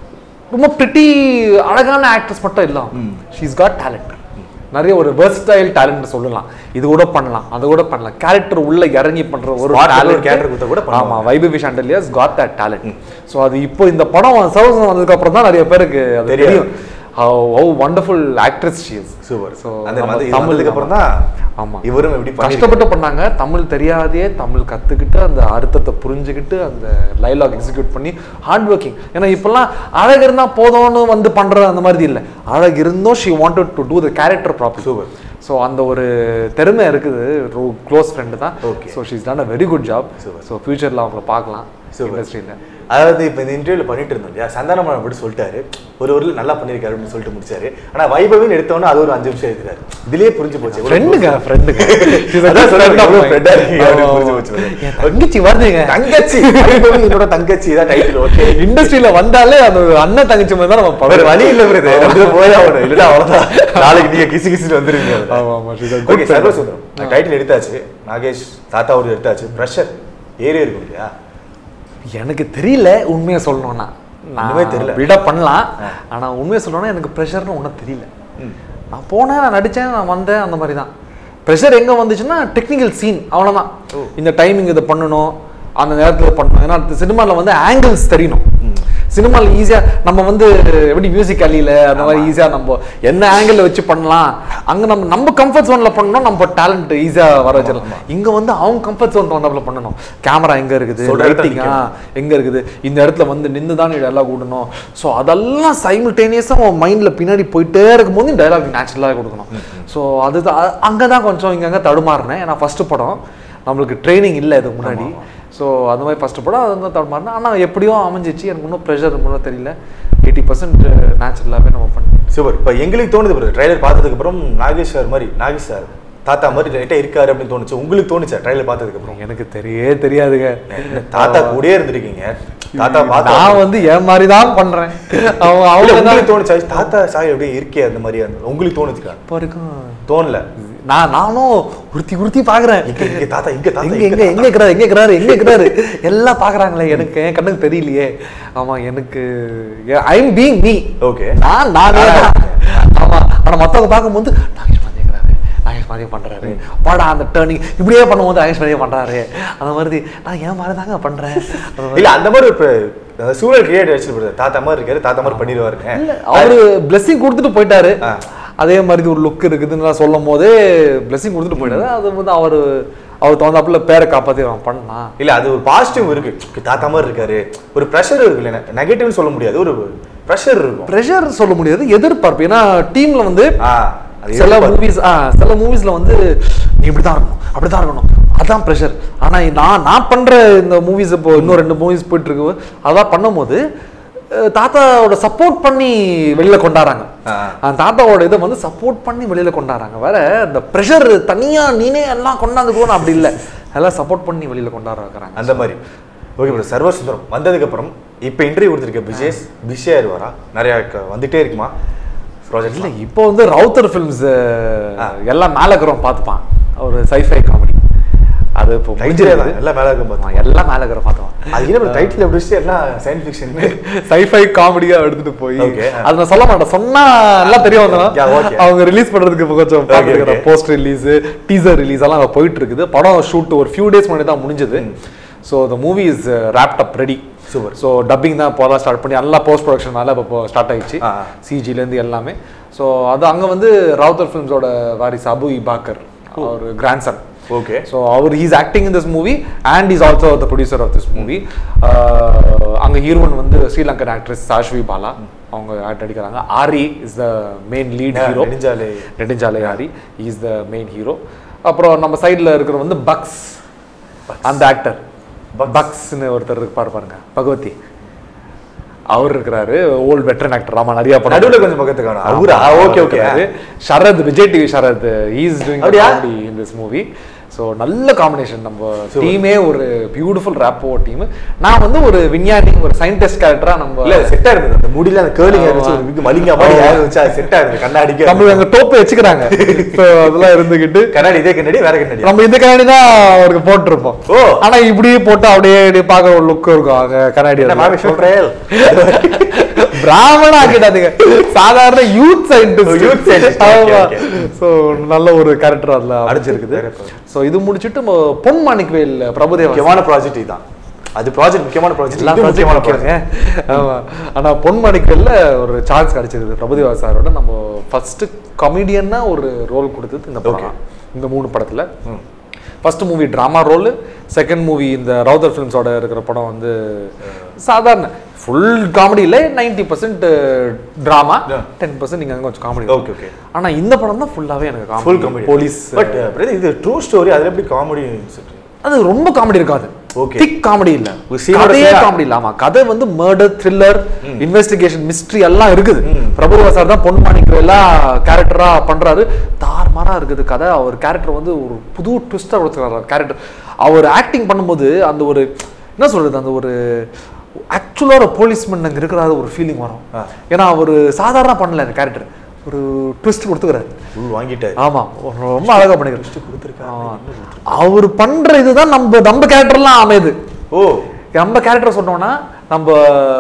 [SPEAKER 1] ரொம்ப பிரிட்டி அழகான ஆக்ட்ரஸ் மட்டும் இல்லாம ஷீஸ் காட் டேலண்ட் நிறைய ஒரு வெர்ஸ்டைல் டேலண்ட் சொல்லலாம் இது கூட பண்ணலாம் அது கூட பண்ணலாம் கேரக்டர் உள்ள இறங்கி பண்ற ஒரு
[SPEAKER 2] Spot ல ஒரு
[SPEAKER 1] talent.
[SPEAKER 2] character கொடுத்தா கூட பண்ணுவாங்க.
[SPEAKER 1] ஆமா Vaibhavi Shandilya's got that talent so அது இப்போ இந்த படம் சர்வசம் வந்ததுக்கு அப்புறம் தான் நிறைய பேருக்கு அது
[SPEAKER 2] தெரியும்.
[SPEAKER 1] தெரியும் how wonderful actress she is
[SPEAKER 2] super
[SPEAKER 1] So,
[SPEAKER 2] அந்த
[SPEAKER 1] நம்ம
[SPEAKER 2] வந்து
[SPEAKER 1] தமிழ்
[SPEAKER 2] தமிழுக்கு அப்புறம் தான்
[SPEAKER 1] ஆமா.
[SPEAKER 2] இவரும் எப்படி பண்ணி
[SPEAKER 1] கஷ்டப்பட்டு பண்ணாங்க தமிழ் தெரியாதே தமிழ் கத்துக்கிட்டு அந்த அர்த்தத்தை புரிஞ்சுக்கிட்டு அந்த டைலாக் எக்ஸிக்யூட் பண்ணி ஹார்ட் ஒர்க்கிங் ஏன்னா இப்பெல்லாம் அழகு இருந்தா போதும்னு வந்து பண்ற அந்த மாதிரி இல்லை அழகு இருந்தும் she wanted to do the character proper
[SPEAKER 2] Super.
[SPEAKER 1] So அந்த ஒரு திறமை இருக்குது க்ளோஸ் ஃப்ரெண்டு தான்
[SPEAKER 2] Okay.
[SPEAKER 1] So she's done a very good job
[SPEAKER 2] Super.
[SPEAKER 1] So ஃபியூச்சரில் அவங்கள பார்க்கலாம்
[SPEAKER 2] Super.
[SPEAKER 1] இண்டஸ்ட்ரியில்
[SPEAKER 2] அதாவது இப்போ இந்த இன்டர்வியூல பண்ணிட்டு இருந்தோம் இல்லையா சந்தானமன் அப்படி சொல்லிட்டாரு ஒரு ஊர்ல நல்லா பண்ணிருக்காரு அப்படின்னு சொல்லிட்டு முடிச்சாரு ஆனா வைபவின்னு எடுத்தோன்னே அது ஒரு அஞ்சு நிமிஷம் எடுக்கிறாரு இதுலயே புரிஞ்சு போச்சு எவ்வளவு
[SPEAKER 1] ஃப்ரெண்டுங்க ஃப்ரெண்டுங்க
[SPEAKER 2] அதான் சொல்றேன், எவ்வளவு friend ஆ இருக்கீங்க அப்படின்னு புரிஞ்சு போச்சு.
[SPEAKER 1] தங்கச்சி வருதுங்க
[SPEAKER 2] தங்கச்சி வைபவி என்னோட தங்கச்சி தான் டைட்டில் ஓகே
[SPEAKER 1] இண்டஸ்ட்ரியில வந்தாலே அந்த அண்ணன் தங்கச்சி மாதிரி தான் நம்ம
[SPEAKER 2] வேற
[SPEAKER 1] பவர்
[SPEAKER 2] வழி இல்ல பிரதர் அப்படியே போய் ஆகணும் இல்லைன்னா அவ்வளவுதான் நாளைக்கு நீங்க கிசு கிசுன்னு வந்துருவீங்க
[SPEAKER 1] ஆமா ஆமா she's a good
[SPEAKER 2] okay
[SPEAKER 1] friend.
[SPEAKER 2] Sarvasundaram title எடுத்தாச்சு நாகேஷ் தாத்தா அவரு எடுத்தாச்சு ப்ரெஷர் ஏறி இருக்கும் இல்லையா
[SPEAKER 1] எனக்கு தெரியல உண்மையை சொல்லணும்னா
[SPEAKER 2] ஒண்ணுமே
[SPEAKER 1] நான்
[SPEAKER 2] தெரியல.
[SPEAKER 1] பில்டப் பண்ணலாம் ஆனா உண்மையை சொல்லணும்னா எனக்கு ப்ரெஷர்னு ஒன்றும் தெரியல நான் போனேன் நான் நடிச்சேன் நான் வந்தேன் அந்த மாதிரி தான் ப்ரெஷர் எங்க வந்துச்சுன்னா டெக்னிக்கல் சீன் அவ்வளவுதான் இந்த டைமிங் இதை பண்ணணும் அந்த நேரத்துல பண்ணணும் ஏன்னா சினிமாவில் வந்து ஆங்கிள்ஸ் தெரியணும் சினிமாவில் ஈஸியாக நம்ம வந்து எப்படி மியூசிக் அலியில் அந்த மாதிரி ஈஸியாக நம்ம என்ன ஆங்கிளில் வச்சு பண்ணலாம் அங்கே நம்ம நம்ம கம்ஃபர்ட் ஜோனில் பண்ணணும் நம்ம டேலண்ட் ஈஸியாக வர வச்சிடலாம் இங்கே வந்து அவங்க கம்ஃபர்ட் ஜோன் தகுந்தாப்புல பண்ணணும் கேமரா எங்கே இருக்குது
[SPEAKER 2] சொல்ற இடத்துல
[SPEAKER 1] லைட்டிங்கா எங்கே இருக்குது இந்த இடத்துல வந்து நின்று தான் டயலாக் விடணும் ஸோ அதெல்லாம் சைமில்டேனியஸாக உன் மைண்டில் பின்னாடி போயிட்டே இருக்கும்போது இந்த டயலாக் நேச்சுரலாக கொடுக்கணும் ஸோ அதுதான் அங்கே தான் கொஞ்சம் இங்கங்கே தடுமாறினேன் ஏன்னா ஃபஸ்ட்டு படம் நம்மளுக்கு ட்ரைனிங் இல்லை இதுக்கு முன்னாடி ஸோ அந்த மாதிரி ஃபஸ்ட்டு படம் அது வந்து தடுமாறினேன் ஆனால் எப்படியோ அமைஞ்சிச்சு எனக்கு இன்னும் ப்ரெஷர் முன்னே தெரியல எயிட்டி பர்சன்ட் நேச்சுரலாகவே நம்ம பண்ணி
[SPEAKER 2] சூப்பர் இப்போ எங்களுக்கு தோணுது பிரதர் ட்ரைலர் பார்த்ததுக்கு அப்புறம் நாகேஷ் சார் மாதிரி நாகேஷ் சார் தாத்தா மாதிரி லைட்டாக இருக்காரு அப்படின்னு தோணுச்சு உங்களுக்கு தோணுச்சா ட்ரைலர் பார்த்ததுக்கு அப்புறம்
[SPEAKER 1] எனக்கு தெரியவே தெரியாதுங்க
[SPEAKER 2] தாத்தா கூடயே இருந்திருக்கீங்க தாத்தா பார்த்தா
[SPEAKER 1] நான் வந்து என் மாதிரி தான் பண்ணுறேன் அவங்க
[SPEAKER 2] இல்ல,
[SPEAKER 1] அவங்க
[SPEAKER 2] உங்களுக்கு தோணுச்சா தாத்தா சாய் அப்படியே இருக்கே அந்த மாதிரி அந்த- உங்களுக்கு தோணுச்சுக்கா
[SPEAKER 1] இப்போ வரைக்கும்
[SPEAKER 2] தோணல
[SPEAKER 1] நான் நானும் உறுத்தி உறுத்தி பாக்குறேன்
[SPEAKER 2] இங்க இங்க தாத்தா இங்க தாத்தா
[SPEAKER 1] எங்க எங்க எங்க இருக்கிறாரு எங்க இருக்கிறாரு எங்க இருக்கிறாரு எல்லாம் பாக்குறாங்களே எனக்கு என் கண்ணுக்கு தெரியலையே ஆமா எனக்கு I am being me
[SPEAKER 2] okay
[SPEAKER 1] நான் நான் ஆமா ஆனா மத்தவங்க பார்க்கும்போது நாகேஷ் மாதிரி இருக்கிறாரு நாகேஷ் மாதிரியே பண்றாரு பாடா அந்த டேர்னிங் இப்படியே பண்ணும்போது நாகேஷ் மாதிரியே பண்றாரு அந்த மாதிரி நான் ஏன் மாதிரி தாங்க பண்றேன் அந்த மாதிரி.
[SPEAKER 2] இல்ல அந்த மாதிரி ஒரு அந்த சூழல் கிரியேட் வச்சு தாத்தா மாதிரி இருக்காரு தாத்தா மாதிரி பண்ணிடுவாருங்க
[SPEAKER 1] இல்ல அவரு பிளெஸிங் கொடுத்துட்டு போயிட்டாரு
[SPEAKER 2] ஆ.
[SPEAKER 1] அதே மாதிரி ஒரு லுக் இருக்குதுன்னு நான் சொல்லும் போதே பிளெஸிங் கொடுத்துட்டு போயிட்டாரு அது வந்து அவர் அவர் தகுந்தாப்புல பேரை காப்பாத்தி அவன் பண்ணான்
[SPEAKER 2] இல்ல அது ஒரு பாசிட்டிவ் இருக்கு தாத்தா மாதிரி இருக்காரு ஒரு ப்ரெஷர் இருக்கு இல்ல நெகட்டிவ் சொல்ல முடியாது ஒரு ப்ரெஷர் இருக்கும்
[SPEAKER 1] ப்ரெஷர் சொல்ல முடியாது எதிர்பார்ப்பு ஏன்னா டீம்ல வந்து
[SPEAKER 2] ஆ அது
[SPEAKER 1] சில
[SPEAKER 2] எதிர்பார்ப்பு.
[SPEAKER 1] மூவிஸ் சில மூவிஸ்ல வந்து நீ இப்படிதான் இருக்கணும் அப்படிதான் இருக்கணும் அதான் ப்ரெஷர் ஆனா நான் நான் பண்ற இந்த மூவிஸ் இப்போ இன்னும் ரெண்டு மூவிஸ் போயிட்டு இருக்கு அதெல்லாம் பண்ணும்போது அஹ், தாத்தாவோட சப்போர்ட் பண்ணி வெளியில கொண்டாடுறாங்க
[SPEAKER 2] ஆ.
[SPEAKER 1] அந்த தாத்தாவோட இதை வந்து சப்போர்ட் பண்ணி வெளியில கொண்டாடுறாங்க வேற இந்த ப்ரெஷர் தனியா நீனே எல்லாம் கொண்டாந்துக்கணும் அப்படி இல்லை எல்லாம் சப்போர்ட் பண்ணி வெளியில கொண்டாட வைக்கிறாங்க
[SPEAKER 2] அந்த மாதிரி ஓகே ப்ரோ சர்வ சுந்தரம் வந்ததுக்கு அப்புறம் இப்போ இன்டர்வியூ கொடுத்துருக்க பிஜேஷ் பிஸியா இருவாரா நிறைய க- வந்துட்டே இருக்குமா ப்ராஜெக்ட்
[SPEAKER 1] இல்ல இப்போ வந்து ரவுத்தர் ஃபிலிம்ஸ் எல்லாம் மேல இருக்கிறவன் பார்த்துப்பான் ஒரு சைஃபை காமெடி அது இப்போ
[SPEAKER 2] டைட்டிலே தான்
[SPEAKER 1] முடிஞ்சிருக்குது.
[SPEAKER 2] எல்லாம் மேல இருக்கும் பார்த்தோம்
[SPEAKER 1] ஆமா, எல்லாம் மேல இருக்கிற பார்த்தோம்
[SPEAKER 2] அது என்ன டைட்டில் எப்படி வச்சு எல்லாம் சயின்ஸ் ஃபிக்ஷன்
[SPEAKER 1] சைஃபை காமெடியா எடுத்துட்டு போய்
[SPEAKER 2] Okay.
[SPEAKER 1] அது நான் சொல்ல மாட்டேன் சொன்னா எல்லாம் தெரிய வந்தனா
[SPEAKER 2] Yeah, okay.
[SPEAKER 1] அவங்க ரிலீஸ் பண்றதுக்கு இப்போ கொஞ்சம் பார்த்துருக்கிற
[SPEAKER 2] okay.
[SPEAKER 1] Post release teaser release எல்லாம் அங்க போயிட்டு இருக்குது படம் ஷூட் ஒரு ஃபியூ டேஸ் முன்னாடி தான் முடிஞ்சது so the movie is wrapped up ready
[SPEAKER 2] Super.
[SPEAKER 1] So dubbing தான் இப்போதான் ஸ்டார்ட் பண்ணி நல்லா போஸ்ட் ப்ரொடக்ஷனால இப்போ ஸ்டார்ட் ஆயிடுச்சு
[SPEAKER 2] ஆ.
[SPEAKER 1] சிஜிலேருந்து எல்லாமே ஸோ அது அங்கே வந்து ராவுத்தர் ஃபிலிம்ஸோட வாரிசு அபு இபாக்கர் அவர் கிராண்ட்சன்
[SPEAKER 2] ஓகே
[SPEAKER 1] ஸோ அவர் he's acting in this movie and is also the producer of this movie அங்கே ஹீரோயின் வந்து ஸ்ரீலங்கன் ஆக்ட்ரஸ் சாஷ்வி பாலா அவங்க ஆக்ட் அடிக்கிறாங்க Aari is the main lead
[SPEAKER 2] Yeah,
[SPEAKER 1] hero
[SPEAKER 2] Nedunchaalai.
[SPEAKER 1] Nedunchaalai Aari is the main hero அப்புறம் நம்ம சைடில் இருக்கிற வந்து பக்ஸ் அந்த ஆக்டர்
[SPEAKER 2] Bucks.
[SPEAKER 1] பக்ஸ்னு ஒருத்தர் இருப்பார் பாருங்க பகவதி அவர் இருக்கிறாரு ஓல்ட் வெட்டரன் ஆக்டர் ஆமா நிறைய படம்
[SPEAKER 2] நடுவுல கொஞ்சம் பக்கத்து காணும் அவரா okay okay
[SPEAKER 1] Sharath Vijay TV Sharath is doing
[SPEAKER 2] அப்படியா?
[SPEAKER 1] Comedy in this movie so நல்ல காம்பினேஷன் நம்ம டீமே ஒரு பியூட்டிஃபுல் ரேப்போ டீம் நான் வந்து ஒரு விஞ்ஞானி ஒரு சயின்டிஸ்ட் கேரக்டரா நம்ம
[SPEAKER 2] இல்ல செட்டா இருந்தது அந்த முடியல அந்த கேர்லிங்
[SPEAKER 1] ஆமா.
[SPEAKER 2] இருந்துச்சு ஒரு big மலிங்கா மாதிரி யாரும் வச்சு அது செட்டா இருந்தது கண்ணாடிக்கு
[SPEAKER 1] நம்ம எங்க டோப்பு வச்சுக்கிறாங்க ஸோ அதெல்லாம் இருந்துகிட்டு
[SPEAKER 2] கண்ணாடி இதே கண்ணாடி வேற கண்ணாடி
[SPEAKER 1] நம்ம இந்த கண்ணாடி தான் அவருக்கு போட்டிருப்போம்
[SPEAKER 2] ஓ.
[SPEAKER 1] ஆனா இப்படியே போட்டு அப்படியே இப்படி பார்க்குற ஒரு லுக் இருக்கும் அங்க கண்ணாடி
[SPEAKER 2] என்ன மாமி சொல்றேன்
[SPEAKER 1] பிராமணா ஆக்கிட்டாதீங்க சாதாரண youth scientist
[SPEAKER 2] Youth scientist, okay, okay.
[SPEAKER 1] So நல்ல ஒரு கேரக்டர் அதுல அடிச்சிருக்குது
[SPEAKER 2] Correct.
[SPEAKER 1] ஸோ இது முடிச்சுட்டு ம- பொன் மாணிக்கவேல் பிரபுதேவா
[SPEAKER 2] முக்கியமான ப்ராஜெக்ட் இதுதான் அது ப்ராஜெக்ட் முக்கியமான ப்ராஜெக்ட்
[SPEAKER 1] எல்லா
[SPEAKER 2] இது முக்கியமான
[SPEAKER 1] project
[SPEAKER 2] ப்ராஜெக்ட்
[SPEAKER 1] முக்கியங்க. ஆமா ஆனா பொன் மாணிக்கவேல்ல ஒரு சான்ஸ் கிடைச்சிருக்குது பிரபுதேவா சாரோட நம்ம ஃபர்ஸ்ட் கமெடியன்னா ஒரு ரோல் கொடுத்தது இந்த படம்
[SPEAKER 2] Okay.
[SPEAKER 1] தான். இந்த மூணு படத்துல first movie drama role second movie இந்த ரவுதர் ஃபிலிம்ஸோட இருக்கிற படம் வந்து சாதாரண ஃபுல் காமெடியில் ninety percent drama
[SPEAKER 2] Yeah.
[SPEAKER 1] Ten percent நீங்கள் அங்கே கொஞ்சம் காமெடி
[SPEAKER 2] Okay, okay.
[SPEAKER 1] ஆனா இந்த படம் தான் ஃபுல்லாவே எனக்கு
[SPEAKER 2] full
[SPEAKER 1] comedy
[SPEAKER 2] comedy
[SPEAKER 1] police
[SPEAKER 2] but இது ட்ரூ ஸ்டோரி அதுல எப்படி காமெடி
[SPEAKER 1] அது ரொம்ப காமெடி இருக்காது
[SPEAKER 2] Okay.
[SPEAKER 1] திக் காமெடி இல்ல
[SPEAKER 2] ஒரு scene ஓட
[SPEAKER 1] கதையே
[SPEAKER 2] scene ஆ-
[SPEAKER 1] காமெடி இல்ல ஆமா கதை வந்து மர்டர் த்ரில்லர் இன்வெஸ்டிகேஷன் மிஸ்ட்ரி எல்லாம் இருக்குது பிரபுவா சார் தான் பொன் மாணிக்கம் எல்லாம் கேரக்டரா பண்றாரு தாறுமாறா இருக்குது கதை அவர் கேரக்டர் வந்து ஒரு புது ட்விஸ்டா கொடுத்துருக்காரு கேரக்டர் அவர் ஆக்டிங் பண்ணும்போது அந்த ஒரு என்ன சொல்றது அந்த ஒரு ஆக்சுவலா ஒரு போலீஸ்மேன் அங்க இருக்கிறாரு ஒரு ஃபீலிங் வரும்
[SPEAKER 2] ஆ.
[SPEAKER 1] ஏன்னா அவர் சாதாரண பண்ணல அந்த கேரக்டர் ஒரு ட்விஸ்ட் கொடுத்துக்கிறாரு
[SPEAKER 2] ஃபுல் வாங்கிட்டாரு
[SPEAKER 1] ஆமா ரொம்ப அழகா பண்ணிக்கிறேன் அவர் பண்ற இதுதான் நம்ம நம்ம கேரக்டர்லாம் அமையுது
[SPEAKER 2] ஓ
[SPEAKER 1] நம்ம கேரக்டர் சொன்னோம்னா நம்ம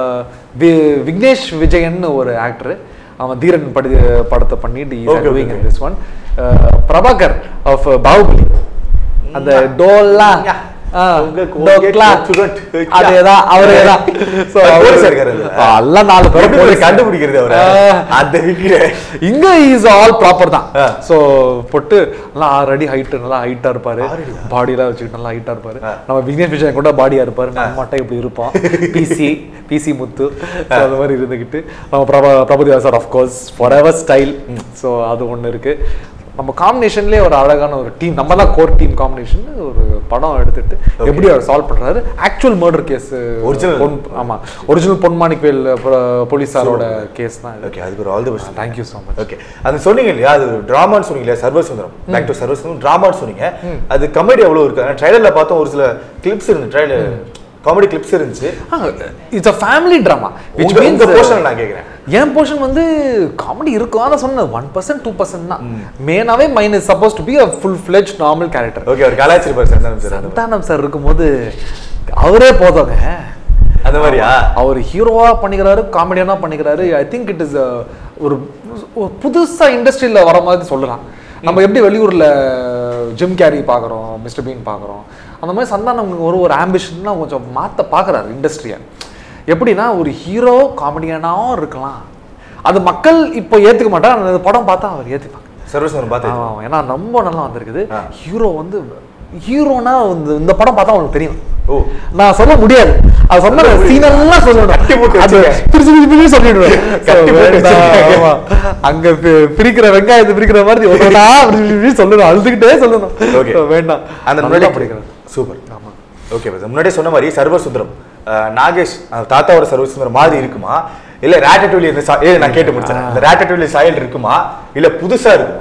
[SPEAKER 1] வி- விக்னேஷ் விஜயன் ஒரு ஆக்டர் அவன் தீரன் படி படத்தை பண்ணிட்டு
[SPEAKER 2] Okay, okay, okay.
[SPEAKER 1] This one Prabhakar of Baahubali அந்த டோல்லா
[SPEAKER 2] Yeah.
[SPEAKER 1] ஆ,
[SPEAKER 2] உங்க
[SPEAKER 1] டோக்லா.
[SPEAKER 2] student.
[SPEAKER 1] அதேதான் அவரே தான் So,
[SPEAKER 2] அவர்
[SPEAKER 1] அவரு-
[SPEAKER 2] போலீஸா இருக்காரு அதுல?
[SPEAKER 1] எல்லாம் நாலு பேரும்
[SPEAKER 2] எப்படி போய்
[SPEAKER 1] போலீஸ்.
[SPEAKER 2] கண்டுபிடிக்கிறது அவரை
[SPEAKER 1] ஆ.
[SPEAKER 2] அந்த விக்கிற
[SPEAKER 1] இங்க இஸ் ஆல் ப்ராப்பர் தான்
[SPEAKER 2] ஆ.
[SPEAKER 1] சோ பொட்டு நல்லா ஆறு அடி ஹைட் நல்லா ஹைட்டா இருப்பாரு
[SPEAKER 2] ஆறு அடியா?
[SPEAKER 1] பாடியெல்லாம் வச்சுக்கிட்டு நல்லா ஹைட்டா இருப்பாரு
[SPEAKER 2] ஆ.
[SPEAKER 1] நம்ம விக்னேஷ் விஜயன் கூட பாடியா இருப்பாரு நம்ம மட்டும் இப்படி இருப்போம் பிசி பிசி முத்து So, அந்த மாதிரி இருந்துக்கிட்டு நம்ம Prabha Prabhudeva sir of course forever style so அது ஒண்ணு இருக்கு நம்ம காம்பினேஷன்லேயே ஒரு அழகான ஒரு டீம் நம்ம தான் கோர் டீம் காம்பினேஷன் ஒரு படம் எடுத்துட்டு எப்படி அவர் சால்வ் பண்றாரு ஆக்சுவல் மர்டர் கேஸ்
[SPEAKER 2] Original.
[SPEAKER 1] ஆமா ஒரிஜினல் பொன்மாணிக்வேல் போலீஸாரோட கேஸ் தான் இது
[SPEAKER 2] ஓகே அதுக்கு ஒரு all the best
[SPEAKER 1] thank you so much
[SPEAKER 2] okay அது சொன்னீங்க இல்லையா அது டிராமான்னு சொன்னீங்க இல்லையா சர்வசுந்தரம் பேக் டு சர்வசுந்தரம் டிராமான்னு சொன்னீங்க அது கமெடி எவ்வளவு இருக்கு ட்ரைலர்ல பார்த்தோம் ஒரு சில கிளிப்ஸ் இருந்து ட்ரைலர் காமெடி கிளிப்ஸ் இருந்துச்சு
[SPEAKER 1] it's a family drama which
[SPEAKER 2] உங்க-
[SPEAKER 1] மீன்ஸ்
[SPEAKER 2] உங்க portion நான் கேக்குறேன்.
[SPEAKER 1] என் போர்ஷன் வந்து காமெடி இருக்கும் அதான் சொன்னது ஒன் பர்சன்ட் டூ பர்சன்ட் தான் மெயினாவே mine is suppose to be a full fledge normal character
[SPEAKER 2] okay ஒரு கலாச்சிருப்பார் சந்தானம் சார் அந்த மாதிரி.
[SPEAKER 1] சந்தானம் சார் இருக்கும்போது அவரே போதோங்க
[SPEAKER 2] அந்த மாதிரியா
[SPEAKER 1] அவர் ஹீரோவா பண்ணிக்கிறாரு காமெடியனா பண்ணிக்கிறாரு ஐ திங்க் இட் இஸ் ஒரு ஒரு புதுசா இண்டஸ்ட்ரியில வர மாதிரி சொல்லலாம் நம்ம எப்படி வெளியூர்ல ஜிம் கேரி பார்க்குறோம் மிஸ்டர் பீன் பார்க்குறோம் அந்த மாதிரி சந்தானம் ஒரு ஒரு ஆம்பிஷன்லாம் கொஞ்சம் மாத்த பார்க்குறாரு இண்டஸ்ட்ரியை எப்படின்னா ஒரு ஹீரோ காமெடியனாவும் இருக்கலாம் அது மக்கள் இப்போ ஏத்துக்க மாட்டாங்க அந்த படம் பார்த்தா அவர் ஏத்துப்பாங்க
[SPEAKER 2] சர்வசுந்தரம் பார்த்தேன்
[SPEAKER 1] ஆமா, ஏன்னா ரொம்ப நல்லா வந்திருக்குது
[SPEAKER 2] ஆ.
[SPEAKER 1] ஹீரோ வந்து ஹீரோனா இந்த இந்த படம் பார்த்தா அவனுக்கு தெரியும்
[SPEAKER 2] ஓ
[SPEAKER 1] நான் சொல்ல முடியாது அது சொன்ன சீனெல்லாம் சொல்லணும்
[SPEAKER 2] கட்டி போட்டு
[SPEAKER 1] அது
[SPEAKER 2] வச்சிருக்க.
[SPEAKER 1] பிரிச்சு பிரிச்சு பிரிச்சு சொல்லிடுவேன்
[SPEAKER 2] கட்டி
[SPEAKER 1] So,
[SPEAKER 2] போட்டு
[SPEAKER 1] வேண்டாம்,
[SPEAKER 2] வச்சிருக்க.
[SPEAKER 1] ஆமா. அங்க பி- பிரிக்கிற வெங்காயத்தை பிரிக்கிற மாதிரி ஒவ்வொன்றா அப்படி இப்படி இப்படி சொல்லணும் அழுதுகிட்டே சொல்லணும்
[SPEAKER 2] ஓகே
[SPEAKER 1] So, வேண்டாம்
[SPEAKER 2] அந்த
[SPEAKER 1] நல்லா
[SPEAKER 2] முன்னாடி
[SPEAKER 1] படிக்கிறேன்
[SPEAKER 2] சூப்பர் ஆமா ஓகே பிரதர் முன்னாடியே சொன்ன மாதிரி சர்வசுந்தரம் அஹ், நாகேஷ் அஹ், தாத்தாவோட சர்வசுந்தரம் மாதிரி இருக்குமா இல்ல ரேட்டட்டுலி இந்த சா- ஏ நான் கேட்டு முடிச்சேன் இந்த ரேட்டட்டுலி சாயல் இருக்குமா இல்ல புதுசா இருக்குமா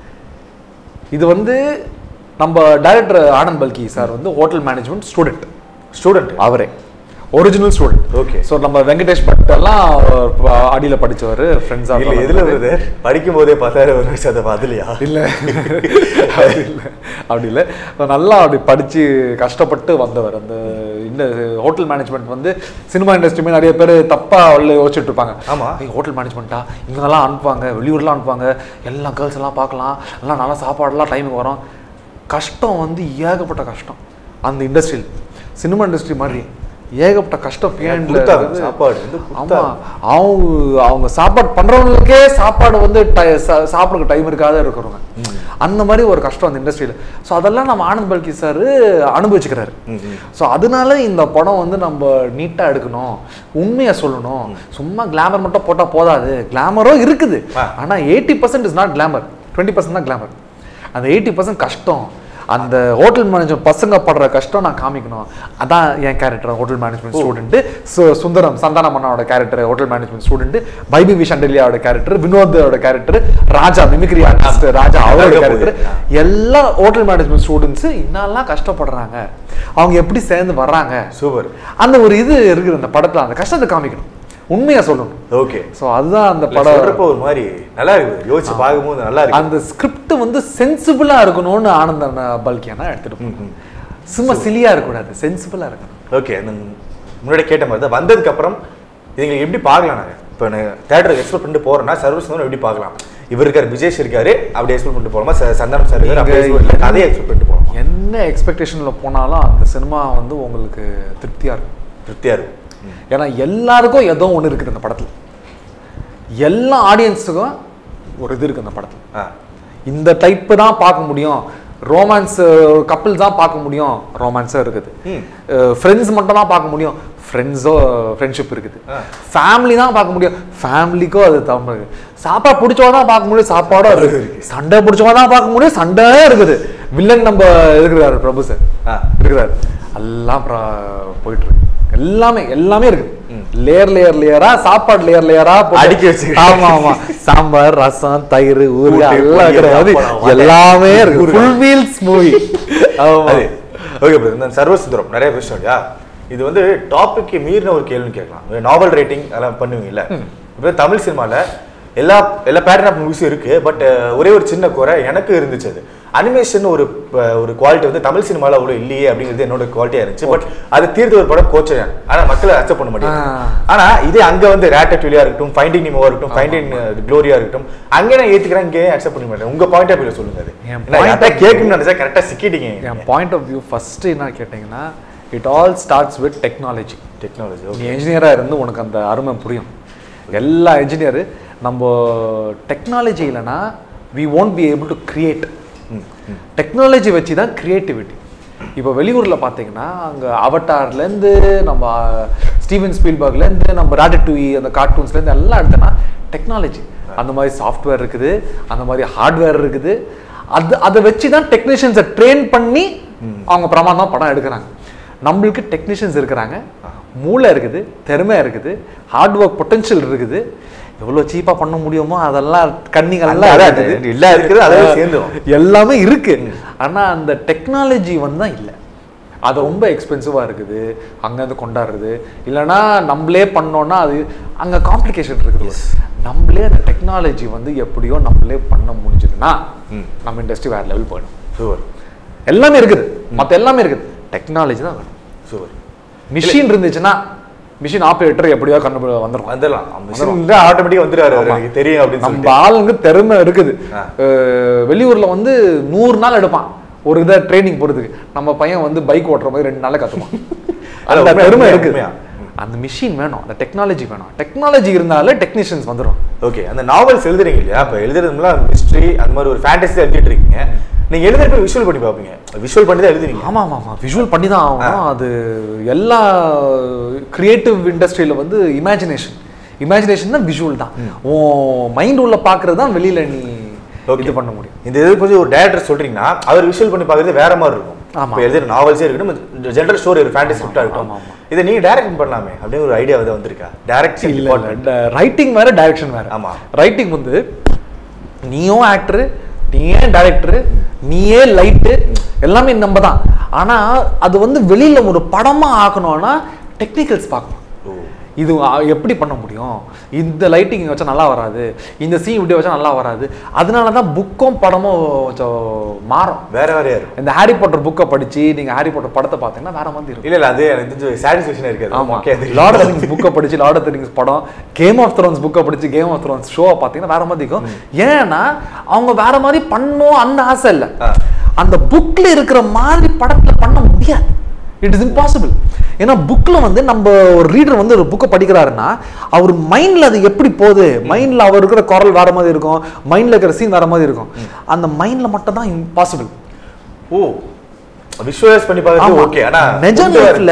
[SPEAKER 1] இது வந்து நம்ம டைரக்டர் ஆனந்த் பல்கி சார் வந்து ஹோட்டல் மேனேஜ்மெண்ட் ஸ்டூடெண்ட்
[SPEAKER 2] ஸ்டூடெண்ட்
[SPEAKER 1] அவரே ஒரிஜினல் ஸ்டூடெண்ட்
[SPEAKER 2] Okay.
[SPEAKER 1] ஸோ நம்ம வெங்கடேஷ் பட் எல்லாம் அடியில் படிச்சவர் ஃப்ரெண்ட்ஸாக
[SPEAKER 2] இல்ல எதுல வருது படிக்கும் போதே பத்தாயிரம் ஒரு வயசு அதை அதுலயா
[SPEAKER 1] இல்லை அப்படி இல்லை அப்படி இல்லை நல்லா அப்படி படித்து கஷ்டப்பட்டு வந்தவர் அந்த இந்த ஹோட்டல் மேனேஜ்மெண்ட் வந்து சினிமா இண்டஸ்ட்ரியுமே நிறைய பேர் தப்பாக உள்ள யோசிச்சுட்டு இருப்பாங்க
[SPEAKER 2] ஆமா.
[SPEAKER 1] ஏய் ஹோட்டல் மேனேஜ்மெண்ட்டா இங்கெல்லாம் அனுப்புவாங்க வெளியூர்லாம் அனுப்புவாங்க எல்லா கேர்ள்ஸ் எல்லாம் பார்க்கலாம் எல்லாம் நல்லா சாப்பாடுலாம் டைமுக்கு வரும் கஷ்டம் வந்து ஏகப்பட்ட கஷ்டம் அந்த இண்டஸ்ட்ரியில் சினிமா இண்டஸ்ட்ரி மாதிரி ஏகப்பட்ட கஷ்டம் பியாண்ட்ல
[SPEAKER 2] கொடுத்தாங்க, சாப்பாடு வந்து
[SPEAKER 1] ஆமா
[SPEAKER 2] கொடுத்தாங்க.
[SPEAKER 1] அவங்க அவங்க சாப்பாடு பண்றவங்களுக்கே சாப்பாடு வந்து டை- சா- சாப்பிடுறதுக்கு டைம் இருக்காத இருக்கிறவங்க அந்த மாதிரி ஒரு கஷ்டம் அந்த இண்டஸ்ட்ரியில ஸோ அதெல்லாம் நம்ம ஆனந்த் பல்கி சார் அனுபவிச்சுக்கிறாரு
[SPEAKER 2] ம், ம்.
[SPEAKER 1] ஸோ அதனால இந்த படம் வந்து நம்ம நீட்டா எடுக்கணும் உண்மையை சொல்லணும் சும்மா கிளாமர் மட்டும் போட்டா போதாது கிளாமரும் இருக்குது
[SPEAKER 2] ஆ.
[SPEAKER 1] ஆனா eighty percent is not glamour twenty percent தான் கிளாமர் அந்த எயிட்டி பர்சன்ட் கஷ்டம் அந்த ஹோட்டல் மேனேஜர் பசங்க படுற கஷ்டம் நான் காமிக்கணும் அதான் என் character hotel management student Sundaram Santhana மன்னாவோட கேரக்டர் ஹோட்டல் மேனேஜ்மெண்ட் ஸ்டூடெண்ட் பைபி வி சண்டலியாவோட கேரக்டர் வினோதோட character Raja mimicry artist Raja அவரோட
[SPEAKER 2] அழகா
[SPEAKER 1] கேரக்டர்
[SPEAKER 2] போகுது.
[SPEAKER 1] எல்லா ஹோட்டல் மேனேஜ்மெண்ட் ஸ்டூடெண்ட்ஸ் இன்னெல்லாம் கஷ்டப்படுறாங்க அவங்க எப்படி சேர்ந்து வர்றாங்க
[SPEAKER 2] சூப்பர்
[SPEAKER 1] அந்த ஒரு இது இருக்குது அந்த படத்துல அந்த கஷ்டத்தை காமிக்கணும் உண்மையா சொல்லணும்
[SPEAKER 2] ஓகே
[SPEAKER 1] ஸோ அதுதான் அந்த
[SPEAKER 2] படம்
[SPEAKER 1] படம்
[SPEAKER 2] சொல்றப்போ ஒரு மாதிரி நல்லா இருக்குது யோசிச்சு பார்க்கும்போது நல்லா இருக்கு
[SPEAKER 1] அந்த ஸ்கிரிப்ட் வந்து சென்சிபிளா இருக்கணும்னு ஆனந்தன் பல்கியானா எடுத்துட்டு போகணும் சும்மா சிலியா இருக்கக்கூடாது சென்சிபிளா இருக்கணும்
[SPEAKER 2] ஓகே அந்த முன்னாடி கேட்ட மாதிரி தான் வந்ததுக்கு அப்புறம் இதுங்களை எப்படி பார்க்கலாம் நாங்கள் இப்போ தேட்டருக்கு எக்ஸ்பெக்ட் பண்ணிட்டு போறோம்னா சர்வீஸ் வந்து எப்படி பார்க்கலாம் இவர் இருக்காரு விஜேஷ் இருக்காரு அப்படி எக்ஸ்பெக்ட் பண்ணிட்டு போறோமா ச- சந்தானம் சார் இருக்காரு அப்படி
[SPEAKER 1] நீங்க
[SPEAKER 2] expect பண்ணி கதையை எக்ஸ்பெக்ட் பண்ணிட்டு போறோம்
[SPEAKER 1] என்ன எக்ஸ்பெக்டேஷன்ல போனாலும் அந்த சினிமா வந்து உங்களுக்கு திருப்தியா இருக்கும்
[SPEAKER 2] திருப்தியா இருக்கும் ம்.
[SPEAKER 1] ஏன்னா எல்லாருக்கும் ஏதோ ஒன்று இருக்குது அந்த படத்துல எல்லா ஆடியன்ஸுக்கும் ஒரு இது இருக்கு அந்த படத்துல
[SPEAKER 2] ஆ
[SPEAKER 1] இந்த டைப்பு தான் பார்க்க முடியும் ரோமான்ஸ் கப்பிள் தான் பார்க்க முடியும் ரோமான்ஸும் இருக்குது
[SPEAKER 2] ம்.
[SPEAKER 1] ஃப்ரெண்ட்ஸ் மட்டும் தான் பார்க்க முடியும் ஃப்ரெண்ட்ஸோ ஃப்ரெண்ட்ஷிப் இருக்குது
[SPEAKER 2] ஆ.
[SPEAKER 1] ஃபேமிலி தான் பார்க்க முடியும் ஃபேமிலிக்கோ அது தமிழ் இருக்கு சாப்பாடு பிடிச்சவங்க தான் பார்க்க முடியும் சாப்பாடும் இருக்குது சண்டை பிடிச்சவங்க தான் பார்க்க முடியும் சண்டையே இருக்குது வில்லன் நம்ம இருக்கிறாரு பிரபு சார்
[SPEAKER 2] ஆ.
[SPEAKER 1] இருக்கிறாரு எல்லாம் அப்புறம் போயிட்டு இருக்கு எல்லாமே எல்லாமே இருக்கு லேயர் லேயர் லேயரா சாப்பாடு லேயர் லேயரா
[SPEAKER 2] அடுக்கி வச்சிருக்கு.
[SPEAKER 1] ஆமா ஆமா சாம்பார் ரசம் தயிர் ஊறுகாய்
[SPEAKER 2] கூட்டு,
[SPEAKER 1] எல்லாம்
[SPEAKER 2] பொரியல்,
[SPEAKER 1] கிடையாது
[SPEAKER 2] அப்பளம், வடை.
[SPEAKER 1] எல்லாமே இருக்கு
[SPEAKER 2] ஊறுகாய்.
[SPEAKER 1] ஃபுல் மீல்ஸ் மூவி ஆமா
[SPEAKER 2] அது ஓகே ப்ரோ இந்த சர்வசுந்தரம் நிறைய பேசுறோம் இல்லையா இது வந்து டாபிக்கு மீறின ஒரு கேள்வின்னு கேட்கலாம் நாவல் ரைட்டிங் அதெல்லாம் பண்ணுவீங்கல்ல இப்போ தமிழ் சினிமால எல்லா எல்லா பேட்டர்ன் ஆஃப் மூவிஸும் இருக்கு பட் ஒரே ஒரு சின்ன குறை எனக்கு இருந்துச்சு அது அனிமேஷன் ஒரு ப- ஒரு குவாலிட்டி வந்து தமிழ் சினிமால அவ்வளோ இல்லையே அப்படிங்கிறது என்னோட குவாலிட்டியா இருந்துச்சு பட் அது தீர்த்த ஒரு படம் கோச்சையன் ஆனா மக்களை அக்செப்ட் பண்ண மாட்டேங்க
[SPEAKER 1] ஆ.
[SPEAKER 2] ஆனா இதே அங்க வந்து ரேட்டட்விலியா இருக்கட்டும் ஃபைண்டிங் நிமோவா இருக்கட்டும் ஃபைண்டிங் க்ளோரியா இருக்கட்டும் அங்கே நான் ஏத்துக்கிறேன் இங்கே அக்செப்ட் பண்ண மாட்டேன் உங்க பாயிண்ட் ஆஃப் வியூல சொல்லுங்க அது
[SPEAKER 1] என்
[SPEAKER 2] ஏன்னா
[SPEAKER 1] point
[SPEAKER 2] யார்கிட்ட
[SPEAKER 1] of
[SPEAKER 2] கேட்கணும்னு நினைச்சா கரெக்டா சிக்கிட்டீங்க
[SPEAKER 1] என் பாயிண்ட் ஆஃப் வியூ ஃபர்ஸ்ட் என்ன கேட்டிங்கன்னா it all starts with technology
[SPEAKER 2] technology
[SPEAKER 1] நீ என்ஜினியராக இருந்து உனக்கு அந்த அருமை புரியும் எல்லா இன்ஜினியர் நம்ம டெக்னாலஜி இல்லைன்னா we won't be able to create technology வச்சு தான் கிரியேட்டிவிட்டி இப்போ வெளியூரில் பார்த்தீங்கன்னா அங்கே அவட்டார்லேருந்து நம்ம ஸ்டீவன் ஸ்பீல்பர்க்லேருந்து நம்ம ராட்டட்யூஇ அந்த கார்ட்டூன்ஸ்லேருந்து எல்லாம் எடுத்தோன்னா டெக்னாலஜி அந்த மாதிரி சாஃப்ட்வேர் இருக்குது அந்த மாதிரி ஹார்ட்வேர் இருக்குது அது அதை வச்சு தான் டெக்னீஷியன்ஸை ட்ரெயின் பண்ணி அவங்க பிரமாதமாக படம் எடுக்கிறாங்க நம்மளுக்கு டெக்னீஷியன்ஸ் இருக்கிறாங்க மூளை இருக்குது திறமை இருக்குது ஹார்ட் ஒர்க் பொட்டன்ஷியல் இருக்குது எவ்வளோ சீப்பாக பண்ண முடியுமோ அதெல்லாம் கண்ணிங்கெல்லாம்
[SPEAKER 2] அதான்
[SPEAKER 1] இருக்குது.
[SPEAKER 2] அது எல்லா இருக்குது, அதோட சேர்ந்துரும்.
[SPEAKER 1] எல்லாமே இருக்கு ஆனா அந்த டெக்னாலஜி வந்து தான் இல்லை அது ரொம்ப எக்ஸ்பென்சிவாக இருக்குது அங்கேருந்து கொண்டாடுறது இல்லைன்னா நம்மளே பண்ணோம்னா அது அங்கே காம்ப்ளிகேஷன் இருக்குது நம்மளே அந்த டெக்னாலஜி வந்து எப்படியோ நம்மளே பண்ண முடிஞ்சதுன்னா
[SPEAKER 2] ம்.
[SPEAKER 1] நம்ம இண்டஸ்ட்ரி வேற லெவல் போயிடும்
[SPEAKER 2] சூப்பர்
[SPEAKER 1] எல்லாமே இருக்குது மற்ற எல்லாமே இருக்குது டெக்னாலஜி தான் வேணும்
[SPEAKER 2] சூப்பர்
[SPEAKER 1] மிஷின் இருந்துச்சுன்னா மிஷின் ஆப்ரேட்டர் எப்படியோ கண்டு வந்துடும்
[SPEAKER 2] வந்துடலாம் மிஷின் தான் ஆட்டோமேட்டிக்கா வந்துருவாரு அவரு, எனக்கு தெரியும் அப்படின்னு
[SPEAKER 1] நம்ம
[SPEAKER 2] சொல்லிட்டு
[SPEAKER 1] ஆளுங்க திறமை இருக்குது
[SPEAKER 2] ஆ.
[SPEAKER 1] அஹ் வெளியூர்ல வந்து நூறு நாள் எடுப்பான் ஒரு இதை ட்ரைனிங் போறதுக்கு நம்ம பையன் வந்து பைக் ஓட்டுற மாதிரி ரெண்டு நாள்ல கத்துப்பான்
[SPEAKER 2] அது
[SPEAKER 1] அந்த
[SPEAKER 2] உண்மையா,
[SPEAKER 1] பெருமை
[SPEAKER 2] உண்மையா,
[SPEAKER 1] இருக்கு
[SPEAKER 2] உண்மையா.
[SPEAKER 1] அந்த மிஷின் வேணும் அந்த டெக்னாலஜி வேணும் டெக்னாலஜி இருந்தாலே டெக்னீஷியன்ஸ் வந்துடும்
[SPEAKER 2] ஓகே அந்த நாவல்ஸ் எழுதுறீங்க இல்லையா இப்போ எழுதுறதுலாம் மிஸ்ட்ரி அந்த மாதிரி ஒரு ஃபேண்டசி எழுதிட்டு இருக்கீங்க நீங்க எழுதுறப்ப விஷுவல் பண்ணி பார்ப்பீங்க விஷுவல் பண்ணி தான் எழுதுறீங்க
[SPEAKER 1] ஆமா ஆமா ஆமா விஷுவல் பண்ணி தான் ஆகணும் அது எல்லா கிரியேட்டிவ் இண்டஸ்ட்ரியில வந்து இமேஜினேஷன் இமேஜினேஷன் தான் விஷுவல் தான் உன் மைண்ட் உள்ள பாக்குறது தான் வெளியில நீ இது பண்ண முடியும்
[SPEAKER 2] இந்த இது கொஞ்சம் ஒரு டேரக்டர் சொல்றீங்கன்னா அவர் விஷுவல் பண்ணி பார்க்கறது வேற மாதிரி இருக்கும்
[SPEAKER 1] ஆமா.
[SPEAKER 2] இப்போ எழுதுற நாவல்ஸே இருக்கட்டும் ஜென்ரல் ஸ்டோரி ஒரு ஃபேண்டசி ஸ்கிரிப்டா இருக்கட்டும்
[SPEAKER 1] ஆமா, ஆமா.
[SPEAKER 2] இதை நீங்க டைரக்ட் பண்ணலாமே அப்படின்னு ஒரு ஐடியா வந்து வந்திருக்கா டைரக்ட்
[SPEAKER 1] இல்ல இல்ல ரைட்டிங் வேற டைரக்ஷன் வேற
[SPEAKER 2] ஆமா.
[SPEAKER 1] ரைட்டிங் வந்து நீயும் ஆக்டர் நீயே டைரக்டர் நீயே லைட்டு எல்லாமே நம்ம தான் ஆனா அது வந்து வெளியில ஒரு படமா ஆக்கணும்னா டெக்னிக்கல்ஸ் பார்க்கணும்
[SPEAKER 2] ஓ
[SPEAKER 1] இது அ- எப்படி பண்ண முடியும் இந்த லைட்டிங் வச்சா நல்லா வராது இந்த சீன் இப்படி வச்சா நல்லா வராது அதனால தான் புக்கும் படமும் கொஞ்சம் மாறும்
[SPEAKER 2] வேற வேறையா இருக்கும்
[SPEAKER 1] இந்த ஹாரி பாட்டர் புக்கை படிச்சு நீங்க ஹாரி பாட்டர் படத்தை பார்த்தீங்கன்னா வேற மாதிரி இருக்கும்
[SPEAKER 2] இல்ல இல்ல அது எனக்கு தெரிஞ்சு சாட்டிஸ்ஃபேக்ஷன் இருக்காது
[SPEAKER 1] ஆமா
[SPEAKER 2] Okay, அது
[SPEAKER 1] லார்ட் ஆஃப் திங்ஸ் புக்கை படிச்சு லார்ட் ஆஃப் திங்ஸ் படம் கேம் ஆஃப் த்ரோன்ஸ் புக்கை படிச்சு கேம் ஆஃப் த்ரோன்ஸ் ஷோவை பார்த்தீங்கன்னா வேற மாதிரி இருக்கும் ஏன்னா அவங்க வேற மாதிரி பண்ணும் அந்த ஆசை இல்லை
[SPEAKER 2] ஆ.
[SPEAKER 1] அந்த புக்ல இருக்கிற மாதிரி படத்துல பண்ண முடியாது இட் இஸ் இம்பாசிபிள் ஏன்னா புக்ல வந்து நம்ம ஒரு ரீடர் வந்து ஒரு புக்கை படிக்கிறாருன்னா அவர் மைண்ட்ல அது எப்படி போகுது மைண்ட்ல அவர் இருக்கிற குரல் வேற மாதிரி இருக்கும் மைண்ட்ல இருக்கிற சீன் வேற மாதிரி இருக்கும் அந்த மைண்ட்ல மட்டும் தான் இம்பாசிபிள்
[SPEAKER 2] ஓ விஷுவலைஸ் பண்ணி பார்க்கறது ஓகே ஆனா
[SPEAKER 1] நிஜ லைஃப்ல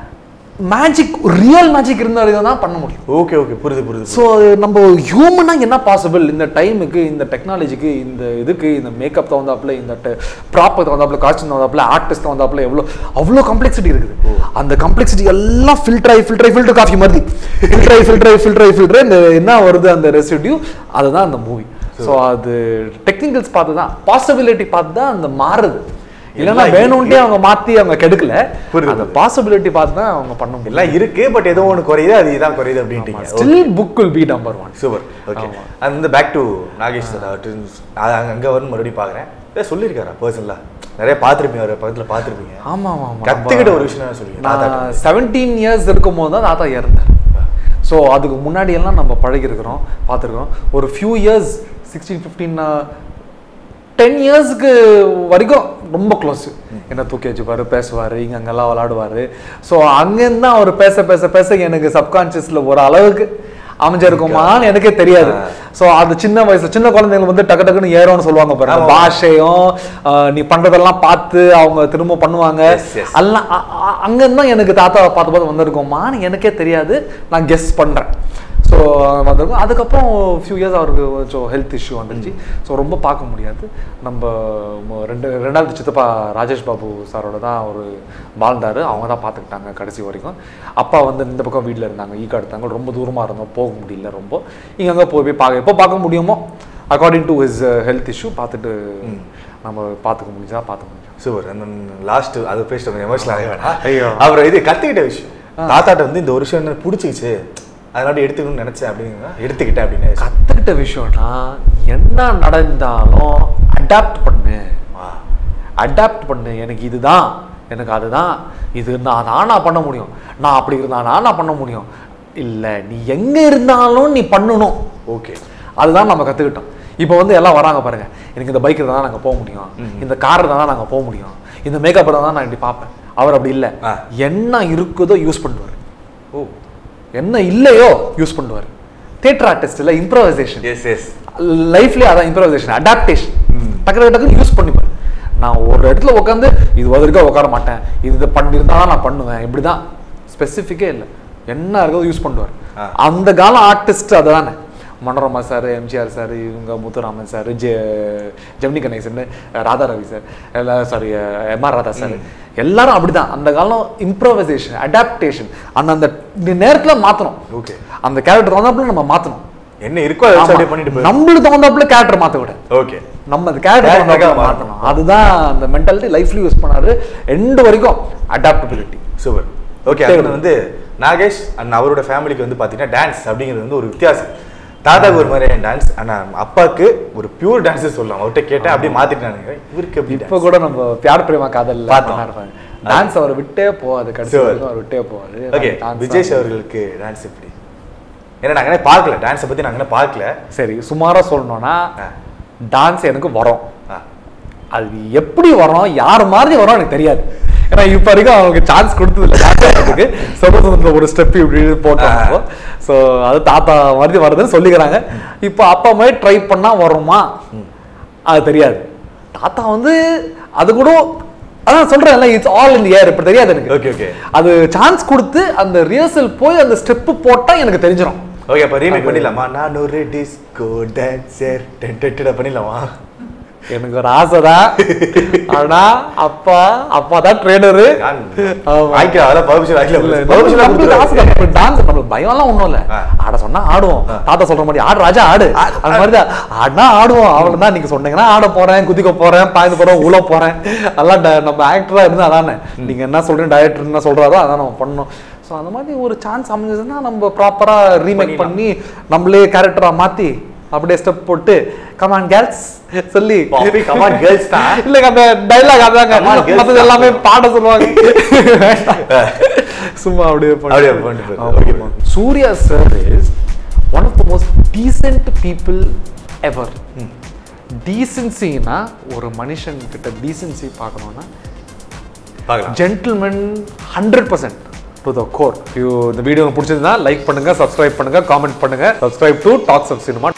[SPEAKER 1] மேஜிக் ரியல் மேஜிக் இருந்தால் தான் பண்ண முடியும்
[SPEAKER 2] ஓகே ஓகே புரியுது புரியுது
[SPEAKER 1] ஸோ நம்ம ஹியூமனா என்ன பாசிபிள் இந்த டைமுக்கு இந்த டெக்னாலஜிக்கு இந்த இதுக்கு இந்த மேக்கப் தகுந்தாப்புல இந்த ப்ராப்பர் தகுந்தாப்புல காஸ்டியூம் தகுந்தாப்புல ஆர்டிஸ்ட் தகுந்தாப்புல எவ்வளோ அவ்வளோ காம்ப்ளெக்சிட்டி இருக்குது அந்த காம்ப்ளெக்சிட்டி எல்லாம் ஃபில்டர் ஆகி ஃபில்டர் ஆகி ஃபில்டர் காஃபி மாதிரி ஃபில்டர் ஆகி ஃபில்டர் ஆகி ஃபில்டர் ஆகி ஃபில்டர் இந்த என்ன வருது அந்த ரெசிடியூ அதுதான் அந்த மூவி ஸோ அது டெக்னிக்கல்ஸ் பார்த்து தான் பாசிபிலிட்டி பார்த்து தான் அந்த மாறுது இல்லைன்னா
[SPEAKER 2] எல்லாம்
[SPEAKER 1] வேணும்ட்டே அவங்க மாத்தி அவங்க கெடுக்கல
[SPEAKER 2] புரியுது.
[SPEAKER 1] அந்த பாசிபிலிட்டி பார்த்து தான் அவங்க பண்ண முடியும்
[SPEAKER 2] எல்லாம் இருக்கு பட் ஏதோ ஒன்று குறையுது அது இதான் குறையுது அப்படின்ட்டீங்க
[SPEAKER 1] still book will be number one
[SPEAKER 2] super okay அந்த பேக் டு நாகேஷ் சார் அது அங்கே வரும் மறுபடியும் பார்க்குறேன் ஏதோ சொல்லியிருக்காரா பர்சனலாக நிறைய பார்த்துருப்பீங்க அவர் பக்கத்தில் பார்த்துருப்பீங்க
[SPEAKER 1] ஆமா ஆமா ஆமா
[SPEAKER 2] கற்றுக்கிட்ட ஒரு விஷயம் சொல்லுங்க
[SPEAKER 1] நான் செவன்டீன் இயர்ஸ் இருக்கும்போது தான் தாத்தா இறந்தார் ஸோ அதுக்கு முன்னாடி எல்லாம் நம்ம பழகிருக்கிறோம் பார்த்துருக்கோம் ஒரு few years sixteen fifteen ten இயர்ஸ்க்கு வரைக்கும் ரொம்ப க்ளோஸ் என்ன தூக்கி வச்சுப்பாரு பேசுவார் இங்கே அங்கெல்லாம் விளாடுவார் ஸோ அங்கேருந்து தான் அவர் பேச பேச பேச எனக்கு சப்கான்ஷியஸில் ஒரு அளவுக்கு அமைஞ்சிருக்குமான்னு எனக்கே தெரியாது ஸோ அது சின்ன வயசுல சின்ன குழந்தைங்க வந்து டக்கு டக்குன்னு ஏறும்னு சொல்லுவாங்க பாருங்க
[SPEAKER 2] ஆமா.
[SPEAKER 1] பாஷையும் ஆஹ், நீ பண்றதெல்லாம் பார்த்து அவங்க திரும்ப பண்ணுவாங்க
[SPEAKER 2] Yes, yes.
[SPEAKER 1] எல்லாம் அ- அ- அங்கிருந்து தான் எனக்கு தாத்தாவை பார்த்து பார்த்து வந்திருக்கோமான்னு எனக்கே தெரியாது நான் கெஸ் பண்றேன் ஸோ வந்திருக்கும் அதுக்கப்புறம் ஃபியூ இயர்ஸ் அவருக்கு கொஞ்சம் ஹெல்த் இஷ்யூ வந்துருச்சு ஸோ ரொம்ப பார்க்க முடியாது நம்ம ம- ரெண்டு ரெண்டாவது சித்தப்பா ராஜேஷ் பாபு சாரோட தான் அவர் வாழ்ந்தார் அவங்க தான் பார்த்துக்கிட்டாங்க கடைசி வரைக்கும் அப்பா வந்து இந்த பக்கம் வீட்டில் இருந்தாங்க ஈக்கா எடுத்தாங்க ரொம்ப தூரமாக இருந்தோம் போக முடியல ரொம்ப இங்கே அங்கே போய் போய் பார்க்க எப்போ பார்க்க முடியுமோ according to his health issue பார்த்துட்டு நம்ம பார்த்துக்க முடிஞ்சா பார்த்துக்க முடியும்
[SPEAKER 2] சூப்பர் அந்த லாஸ்ட் அது பேசிட்டு கொஞ்சம் எமோஷனல் ஆகி வேணாம்
[SPEAKER 1] ஐயோ.
[SPEAKER 2] அப்புறம் இது கற்றுக்கிட்ட விஷயம் தாத்தாட்ட வந்து இந்த ஒரு விஷயம் என்ன பிடிச்சிச்சு அதனால எடுத்துக்கணும்னு நினைச்சேன் அப்படின்னு எடுத்துக்கிட்டேன் அப்படின்னு
[SPEAKER 1] கற்றுக்கிட்ட விஷயம்னா என்ன நடந்தாலும் அடாப்ட் பண்ணு
[SPEAKER 2] ஆ.
[SPEAKER 1] அடாப்ட் பண்ணு எனக்கு இதுதான் எனக்கு அதுதான் இது நான் நானா பண்ண முடியும் நான் அப்படி இருந்தா நானா பண்ண முடியும் இல்லை நீ எங்க இருந்தாலும் நீ பண்ணணும்
[SPEAKER 2] ஓகே
[SPEAKER 1] அதுதான் நம்ம கத்துக்கிட்டோம் இப்போ வந்து எல்லாம் வராங்க பாருங்க எனக்கு இந்த பைக் இருந்தால் தான் நாங்கள் போக முடியும் இந்த கார் இருந்தால் தான் நாங்கள் போக முடியும் இந்த மேக்கப் இருந்தால் தான் நான் இப்படி பார்ப்பேன் அவர் அப்படி இல்லை
[SPEAKER 2] ஆ.
[SPEAKER 1] என்ன இருக்குதோ யூஸ் பண்ணுவார்
[SPEAKER 2] ஓ
[SPEAKER 1] என்ன இல்லையோ யூஸ் பண்ணுவார் தியேட்டர் ஆர்டிஸ்டில் இம்ப்ரவைசேஷன்
[SPEAKER 2] எஸ் எஸ்
[SPEAKER 1] லைஃப்லயே அதான் இம்ப்ரவைசேஷன் அடாப்டேஷன் டக்கு டக்கு டக்குன்னு யூஸ் பண்ணிப்பேன் நான் ஒரு இடத்துல உட்காந்து இது வதற்கா உட்கார மாட்டேன் இது இதை பண்ணியிருந்தா தான் நான் பண்ணுவேன் இப்படி தான் ஸ்பெசிஃபிக்கே இல்லை என்ன இருக்கோ யூஸ் பண்ணுவார்
[SPEAKER 2] ஆ.
[SPEAKER 1] அந்த காலம் ஆர்டிஸ்ட் அதுதானே மனோரமா சார் எம்ஜிஆர் சார் இவங்க முத்துராமன் சார் ஜெ ஜெமினி கணேசன் ராதா ரவி சார் எல்லாம் சாரி எம்ஆர் ராதா சார் எல்லாரும் அப்படிதான் அந்த காலம் இம்ப்ரோவைசேஷன் அடாப்டேஷன் அந்த அந்த நேரத்துல மாத்தணும்
[SPEAKER 2] ஓகே
[SPEAKER 1] அந்த கேரக்டர் வந்தாப்புல நம்ம மாத்தணும்
[SPEAKER 2] என்ன இருக்கோ அதை வச்சு அப்படியே பண்ணிட்டு போய்
[SPEAKER 1] நம்மளுக்கு தகுந்தாப்புல கேரக்டர் மாத்த விட
[SPEAKER 2] ஓகே
[SPEAKER 1] நம்ம அந்த கேரக்டர்
[SPEAKER 2] Character
[SPEAKER 1] தகுந்தாப்புல
[SPEAKER 2] மாத்தணும்.
[SPEAKER 1] மாத்தணும் அதுதான் அந்த மென்டாலிட்டி லைஃப்ல யூஸ் பண்ணாரு எண்டு வரைக்கும் அடாப்டபிலிட்டி
[SPEAKER 2] சூப்பர் ஓகே அது வந்து நாகேஷ் அண்ட் அவரோட ஃபேமிலிக்கு வந்து பார்த்தீங்கன்னா டான்ஸ் அப்படிங்கிறது வந்து ஒரு வித்தியாசம் தாத்தாக்கு ஒரு மாதிரியான டான்ஸ் ஆனா அப்பாக்கு ஒரு பியூர் டான்ஸ் சொல்லலாம் அவர்கிட்ட கேட்டேன் அப்படியே மாத்திட்டானுங்க இவருக்கு எப்படி
[SPEAKER 1] இப்ப கூட நம்ம பியார் பிரேமா காதல்
[SPEAKER 2] பார்த்தோம்.
[SPEAKER 1] டான்ஸ் அவர் விட்டே போகாது கடைசி
[SPEAKER 2] Sure.
[SPEAKER 1] வரைக்கும் அவர் விட்டே போகாது
[SPEAKER 2] ஓகே
[SPEAKER 1] Dance
[SPEAKER 2] விஜய்
[SPEAKER 1] தான்.
[SPEAKER 2] அவர்களுக்கு டான்ஸ் எப்படி ஏன்னா நாங்களே பார்க்கல டான்ஸை பத்தி நாங்களே பார்க்கல
[SPEAKER 1] சரி சுமாரா சொல்லணும்னா
[SPEAKER 2] ஆ.
[SPEAKER 1] டான்ஸ் எனக்கு வரும்
[SPEAKER 2] ஆ.
[SPEAKER 1] அது எப்படி வரும் யார் மாதிரி வரும் எனக்கு தெரியாது ஏன்னா இப்ப வரைக்கும் அவங்களுக்கு சான்ஸ் கொடுத்தது இல்லை டான்ஸ் சொந்தத்துல ஒரு ஸ்டெப் இப்படி போட்டாங்க ஸோ அது தாத்தா மாதிரி வருதுன்னு சொல்லிக்கிறாங்க இப்போ அப்பா மாதிரி ட்ரை பண்ணா வருமா அது தெரியாது தாத்தா வந்து அது கூட அதான் சொல்றேன்ல இட்ஸ் ஆல் இன் ஏர் இப்ப தெரியாது எனக்கு
[SPEAKER 2] Okay, okay.
[SPEAKER 1] அது சான்ஸ் கொடுத்து அந்த ரிஹர்சல் போய் அந்த ஸ்டெப் போட்டா எனக்கு தெரிஞ்சிடும்
[SPEAKER 2] ஓகே அப்ப ரீமேக் பண்ணிடலாமா நான் ஒரு டிஸ்கோ டான்சர் டென்டெட்டட பண்ணிடலாமா
[SPEAKER 1] எனக்கு ஒரு ஆசைதான் ஆனா அப்பா அப்பா தான் ட்ரெயினரு
[SPEAKER 2] ஆய்க்கா அதெல்லாம் பர்மிஷன் ஆய்க்கல
[SPEAKER 1] டான்ஸ் நம்மளுக்கு பயம்லாம் ஒண்ணும் இல்ல
[SPEAKER 2] ஆ.
[SPEAKER 1] ஆட சொன்னா ஆடுவோம் தாத்தா சொல்ற மாதிரி ஆடு ராஜா ஆடு அந்த மாதிரி தான் ஆடினா ஆடுவோம் அவ்வளவுதான் நீங்க சொன்னீங்கன்னா ஆட போறேன் குதிக்க போறேன் பாய்ந்து போறேன் உள்ள போறேன் அதெல்லாம் ட- நம்ம ஆக்டரா இருந்தா அதானே நீங்க என்ன சொல்றீங்க டைரக்டர் என்ன சொல்றாரோ அதான் நம்ம பண்ணணும் ஸோ ஸோ அந்த மாதிரி ஒரு சான்ஸ் அமைஞ்சதுன்னா நம்ம ப்ராப்பரா ரீமேக் பண்ணி நம்மளே கேரக்டரா மாத்தி அப்படியே ஸ்டெப் போட்டு கமான் கேர்ள்ஸ் சொல்லி
[SPEAKER 2] அப்படியே come on girls தான்.
[SPEAKER 1] இல்லங்க அந்த டைலாக் அதாங்க
[SPEAKER 2] Come on girls
[SPEAKER 1] மத்தது
[SPEAKER 2] தான்.
[SPEAKER 1] எல்லாமே பாட சொல்லுவாங்க சும்மா அப்படியே
[SPEAKER 2] அப்படியே பண்ணிட்டு போயிரு. Okay,
[SPEAKER 1] ஆமா. Suriya sir is one of the most decent people ever டீசென்சினா ஒரு மனுஷன் கிட்ட டீசென்சி பார்க்கணும்னா
[SPEAKER 2] பார்க்கலாம்
[SPEAKER 1] gentleman hundred percent to the core you இந்த வீடியோ பிடிச்சதுன்னா லைக் பண்ணுங்க சப்ஸ்கிரைப் பண்ணுங்க காமெண்ட் பண்ணுங்க subscribe to Talks of cinema